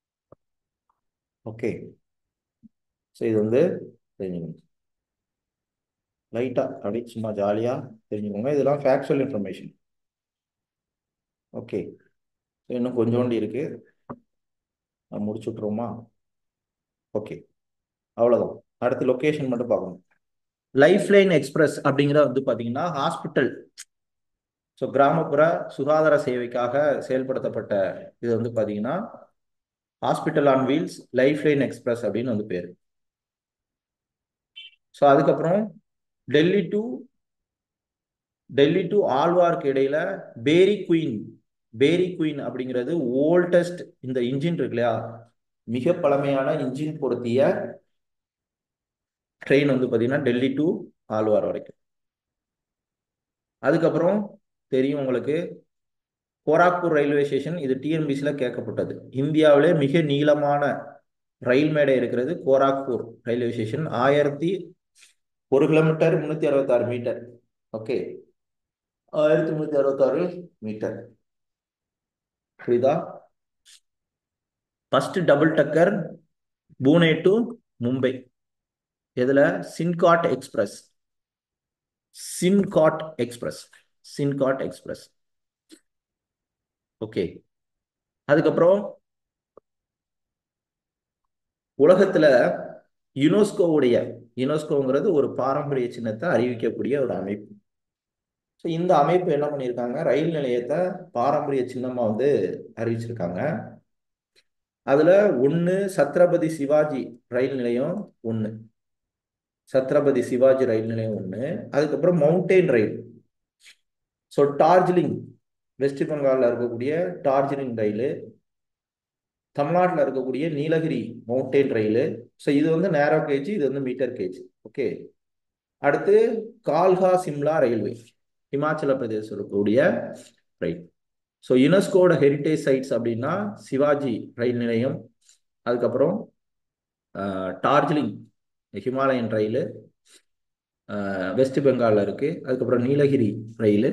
ஓகே ஸோ இது வந்து தெரிஞ்சுக்கணும் லைட்டாக அப்படி சும்மா ஜாலியாக தெரிஞ்சுக்கோங்க இதெல்லாம் ஃபேக்சுவல் இன்ஃபர்மேஷன் ஓகே இன்னும் கொஞ்சோண்டு இருக்கு முடிச்சு விட்ருவோமா ஓகே அவ்வளோதான் அடுத்து லொக்கேஷன் மட்டும் பார்க்கணும் லைஃப் லைன் எக்ஸ்பிரஸ் அப்படிங்கிறது வந்து பார்த்தீங்கன்னா ஹாஸ்பிட்டல் ஸோ கிராமப்புற சுகாதார சேவைக்காக செயல்படுத்தப்பட்ட இது வந்து பார்த்தீங்கன்னா hospital on wheels lifeline express அப்படின்னு வந்து பேர் ஸோ அதுக்கப்புறம் டெல்லி டு டெல்லி டு ஆழ்வார்க்கு இடையில பேரி குயின் பேரி குயின் அப்படிங்கிறது ஓல்டஸ்ட் இந்த இன்ஜின் இருக்கு இல்லையா மிக பழமையான இன்ஜின் பொருத்திய ட்ரெயின் வந்து பார்த்தீங்கன்னா டெல்லி டு ஆழ்வார் வரைக்கும் அதுக்கப்புறம் தெரியும் உங்களுக்கு கோராக்பூர் ரயில்வே ஸ்டேஷன் இது டிஎன்பிசியில் கேட்கப்பட்டது இந்தியாவிலே மிக நீளமான ரயில் மேடை இருக்கிறது கோராக்பூர் ரயில்வே ஸ்டேஷன் ஆயிரத்தி ஒரு கிலோமீட்டர் முந்நூற்றி அறுபத்தாறு மீட்டர் ஓகே ஆயிரத்தி முந்நூற்றி அறுபத்தாறு மீட்டர் புரியுதா first double decker Pune to Mumbai இதில் Sinhgad express Sinhgad express Sinhgad express okay அதுக்கப்புறம் உலகத்துல யுனெஸ்கோவுடைய யுனெஸ்கோங்கிறது ஒரு பாரம்பரிய சின்னத்தை அறிவிக்கக்கூடிய ஒரு அமைப்பு ஸோ இந்த அமைப்பு என்ன பண்ணியிருக்காங்க ரயில் நிலையத்தை பாரம்பரிய சின்னமாக வந்து அறிவிச்சிருக்காங்க அதில் ஒன்று சத்ரபதி சிவாஜி ரயில் நிலையம் ஒன்று சத்ரபதி சிவாஜி ரயில் நிலையம் ஒன்று அதுக்கப்புறம் mountain rail so Darjeeling west பெங்காலில் இருக்கக்கூடிய டார்ஜிலிங் ரயில் தமிழ்நாட்டில் இருக்கக்கூடிய நீலகிரி மவுண்டெயின் ரயில் ஸோ இது வந்து நேரோ கேஜ் இது வந்து மீட்டர் கேஜ் ஓகே அடுத்து கால்ஹா சிம்லா ரயில்வே ஹிமாச்சல பிரதேசம் இருக்கக்கூடிய ரயில் ஸோ யுனெஸ்கோட ஹெரிட்டேஜ் சைட்ஸ் அப்படின்னா சிவாஜி ரயில் நிலையம் அதுக்கப்புறம் டார்ஜிலிங் ஹிமாலயன் ரயில் வெஸ்ட் பெங்காலில் இருக்குது அதுக்கப்புறம் நீலகிரி ரயில்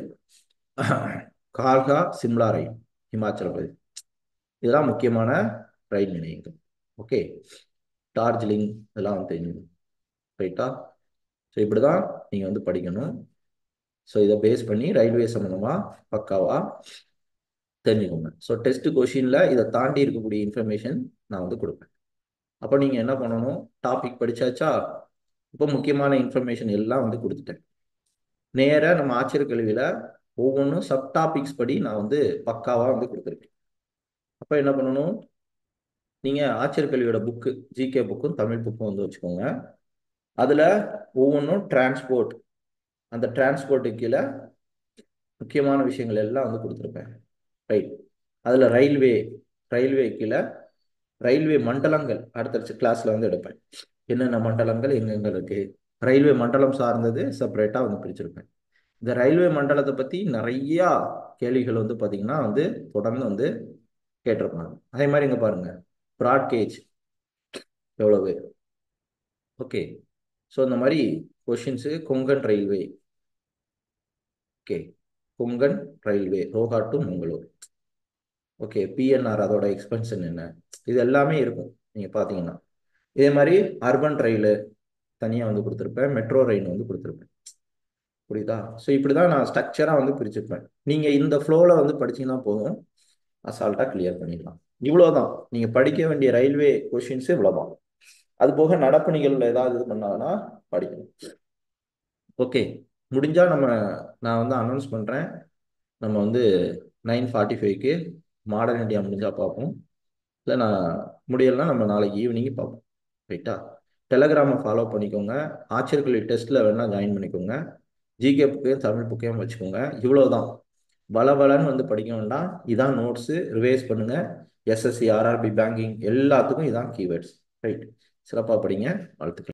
கால்கா சிம்லா ரயில் ஹிமாச்சல பிரதேஷ் இதெல்லாம் முக்கியமான ரயில் நிலையங்கள் ஓகே டார்ஜிலிங் இதெல்லாம் வந்து தெரிஞ்சுக்கணும் ரைட்டா ஸோ இப்படி தான் நீங்கள் வந்து படிக்கணும் ஸோ இதை பேஸ் பண்ணி ரயில்வே சம்மந்தமாக பக்காவாக தெரிஞ்சுக்கோங்க ஸோ டெஸ்ட் கொஷினில் இதை தாண்டி இருக்கக்கூடிய இன்ஃபர்மேஷன் நான் வந்து கொடுப்பேன் அப்போ நீங்கள் என்ன பண்ணணும் டாபிக் படிச்சாச்சா இப்போ முக்கியமான இன்ஃபர்மேஷன் எல்லாம் வந்து கொடுத்துட்டேன் நேராக நம்ம ஆச்சரிய கல்வியில் ஒவ்வொன்றும் சப் டாபிக்ஸ் படி நான் வந்து பக்காவாக வந்து கொடுத்துருக்கேன் அப்போ என்ன பண்ணணும் நீங்கள் ஆச்சரிய கல்வியோட புக்கு ஜிகே புக்கும் தமிழ் புக்கும் வந்து வச்சுக்கோங்க அதில் ஒவ்வொன்றும் டிரான்ஸ்போர்ட் அந்த டிரான்ஸ்போர்ட்டு கீழே முக்கியமான விஷயங்கள் எல்லாம் வந்து கொடுத்துருப்பேன் ரைட் அதில் ரயில்வே ரயில்வே கீழே ரயில்வே மண்டலங்கள் அடுத்தடுத்த கிளாஸில் வந்து எடுப்பேன் என்னென்ன மண்டலங்கள் எங்கெங்க இருக்கு ரயில்வே மண்டலம் சார்ந்தது செப்பரேட்டாக வந்து பிரிச்சிருப்பேன் இந்த ரயில்வே மண்டலத்தை பற்றி நிறையா கேள்விகள் வந்து பார்த்தீங்கன்னா வந்து தொடர்ந்து வந்து கேட்டிருப்பாங்க அதே மாதிரி இங்கே பாருங்க ப்ராட்கேஜ் எவ்வளவு ஓகே ஸோ இந்த மாதிரி questions Konkan railway okay Konkan railway Roha to Mangalore okay BNR அதோட எக்ஸ்பென்ஷன் என்ன இது எல்லாமே இருக்கும் நீங்கள் பார்த்தீங்கன்னா இதே மாதிரி அர்பன் ரயிலு தனியாக வந்து கொடுத்துருப்பேன் மெட்ரோ ரயில் வந்து கொடுத்துருப்பேன் புரியுதா ஸோ இப்படி தான் நான் ஸ்ட்ரக்சராக வந்து பிரிச்சிருப்பேன் நீங்கள் இந்த ஃப்ளோவில் வந்து படிச்சீங்கன்னா போதும் அசால்ட்டாக கிளியர் பண்ணிடலாம் இவ்வளோதான் நீங்கள் படிக்க வேண்டிய ரயில்வே கொஷின்ஸு இவ்வளோதான் அது போக நடப்பு நிகழ்வில் ஏதாவது இது பண்ணாங்கன்னா படிக்கணும் ஓகே முடிஞ்சால் நம்ம நான் வந்து அனௌன்ஸ் பண்ணுறேன் நம்ம வந்து நைன் ஃபார்ட்டி ஃபைவ்க்கு மாடர்ன் இந்தியா முடிஞ்சால் பார்ப்போம் இல்லை நான் முடியலைன்னா நம்ம நாளைக்கு ஈவினிங் பார்ப்போம் ரைட்டா டெலகிராமை ஃபாலோ பண்ணிக்கோங்க ஆச்சரியக்கல்வி டெஸ்ட்டில் வேணால் ஜாயின் பண்ணிக்கோங்க ஜிகே புக்கையும் தமிழ் புக்கையும் வச்சுக்கோங்க இவ்வளோதான் பல பலன்னு வந்து படிக்க வேண்டாம் இதான் நோட்ஸு ரிவைஸ் பண்ணுங்கள் எஸ்எஸ்சி ஆர்ஆர்பி பேங்கிங் எல்லாத்துக்கும் இதான் கீவேர்ட்ஸ் ரைட் சிறப்பாக படிங்க வாழ்த்துக்கள்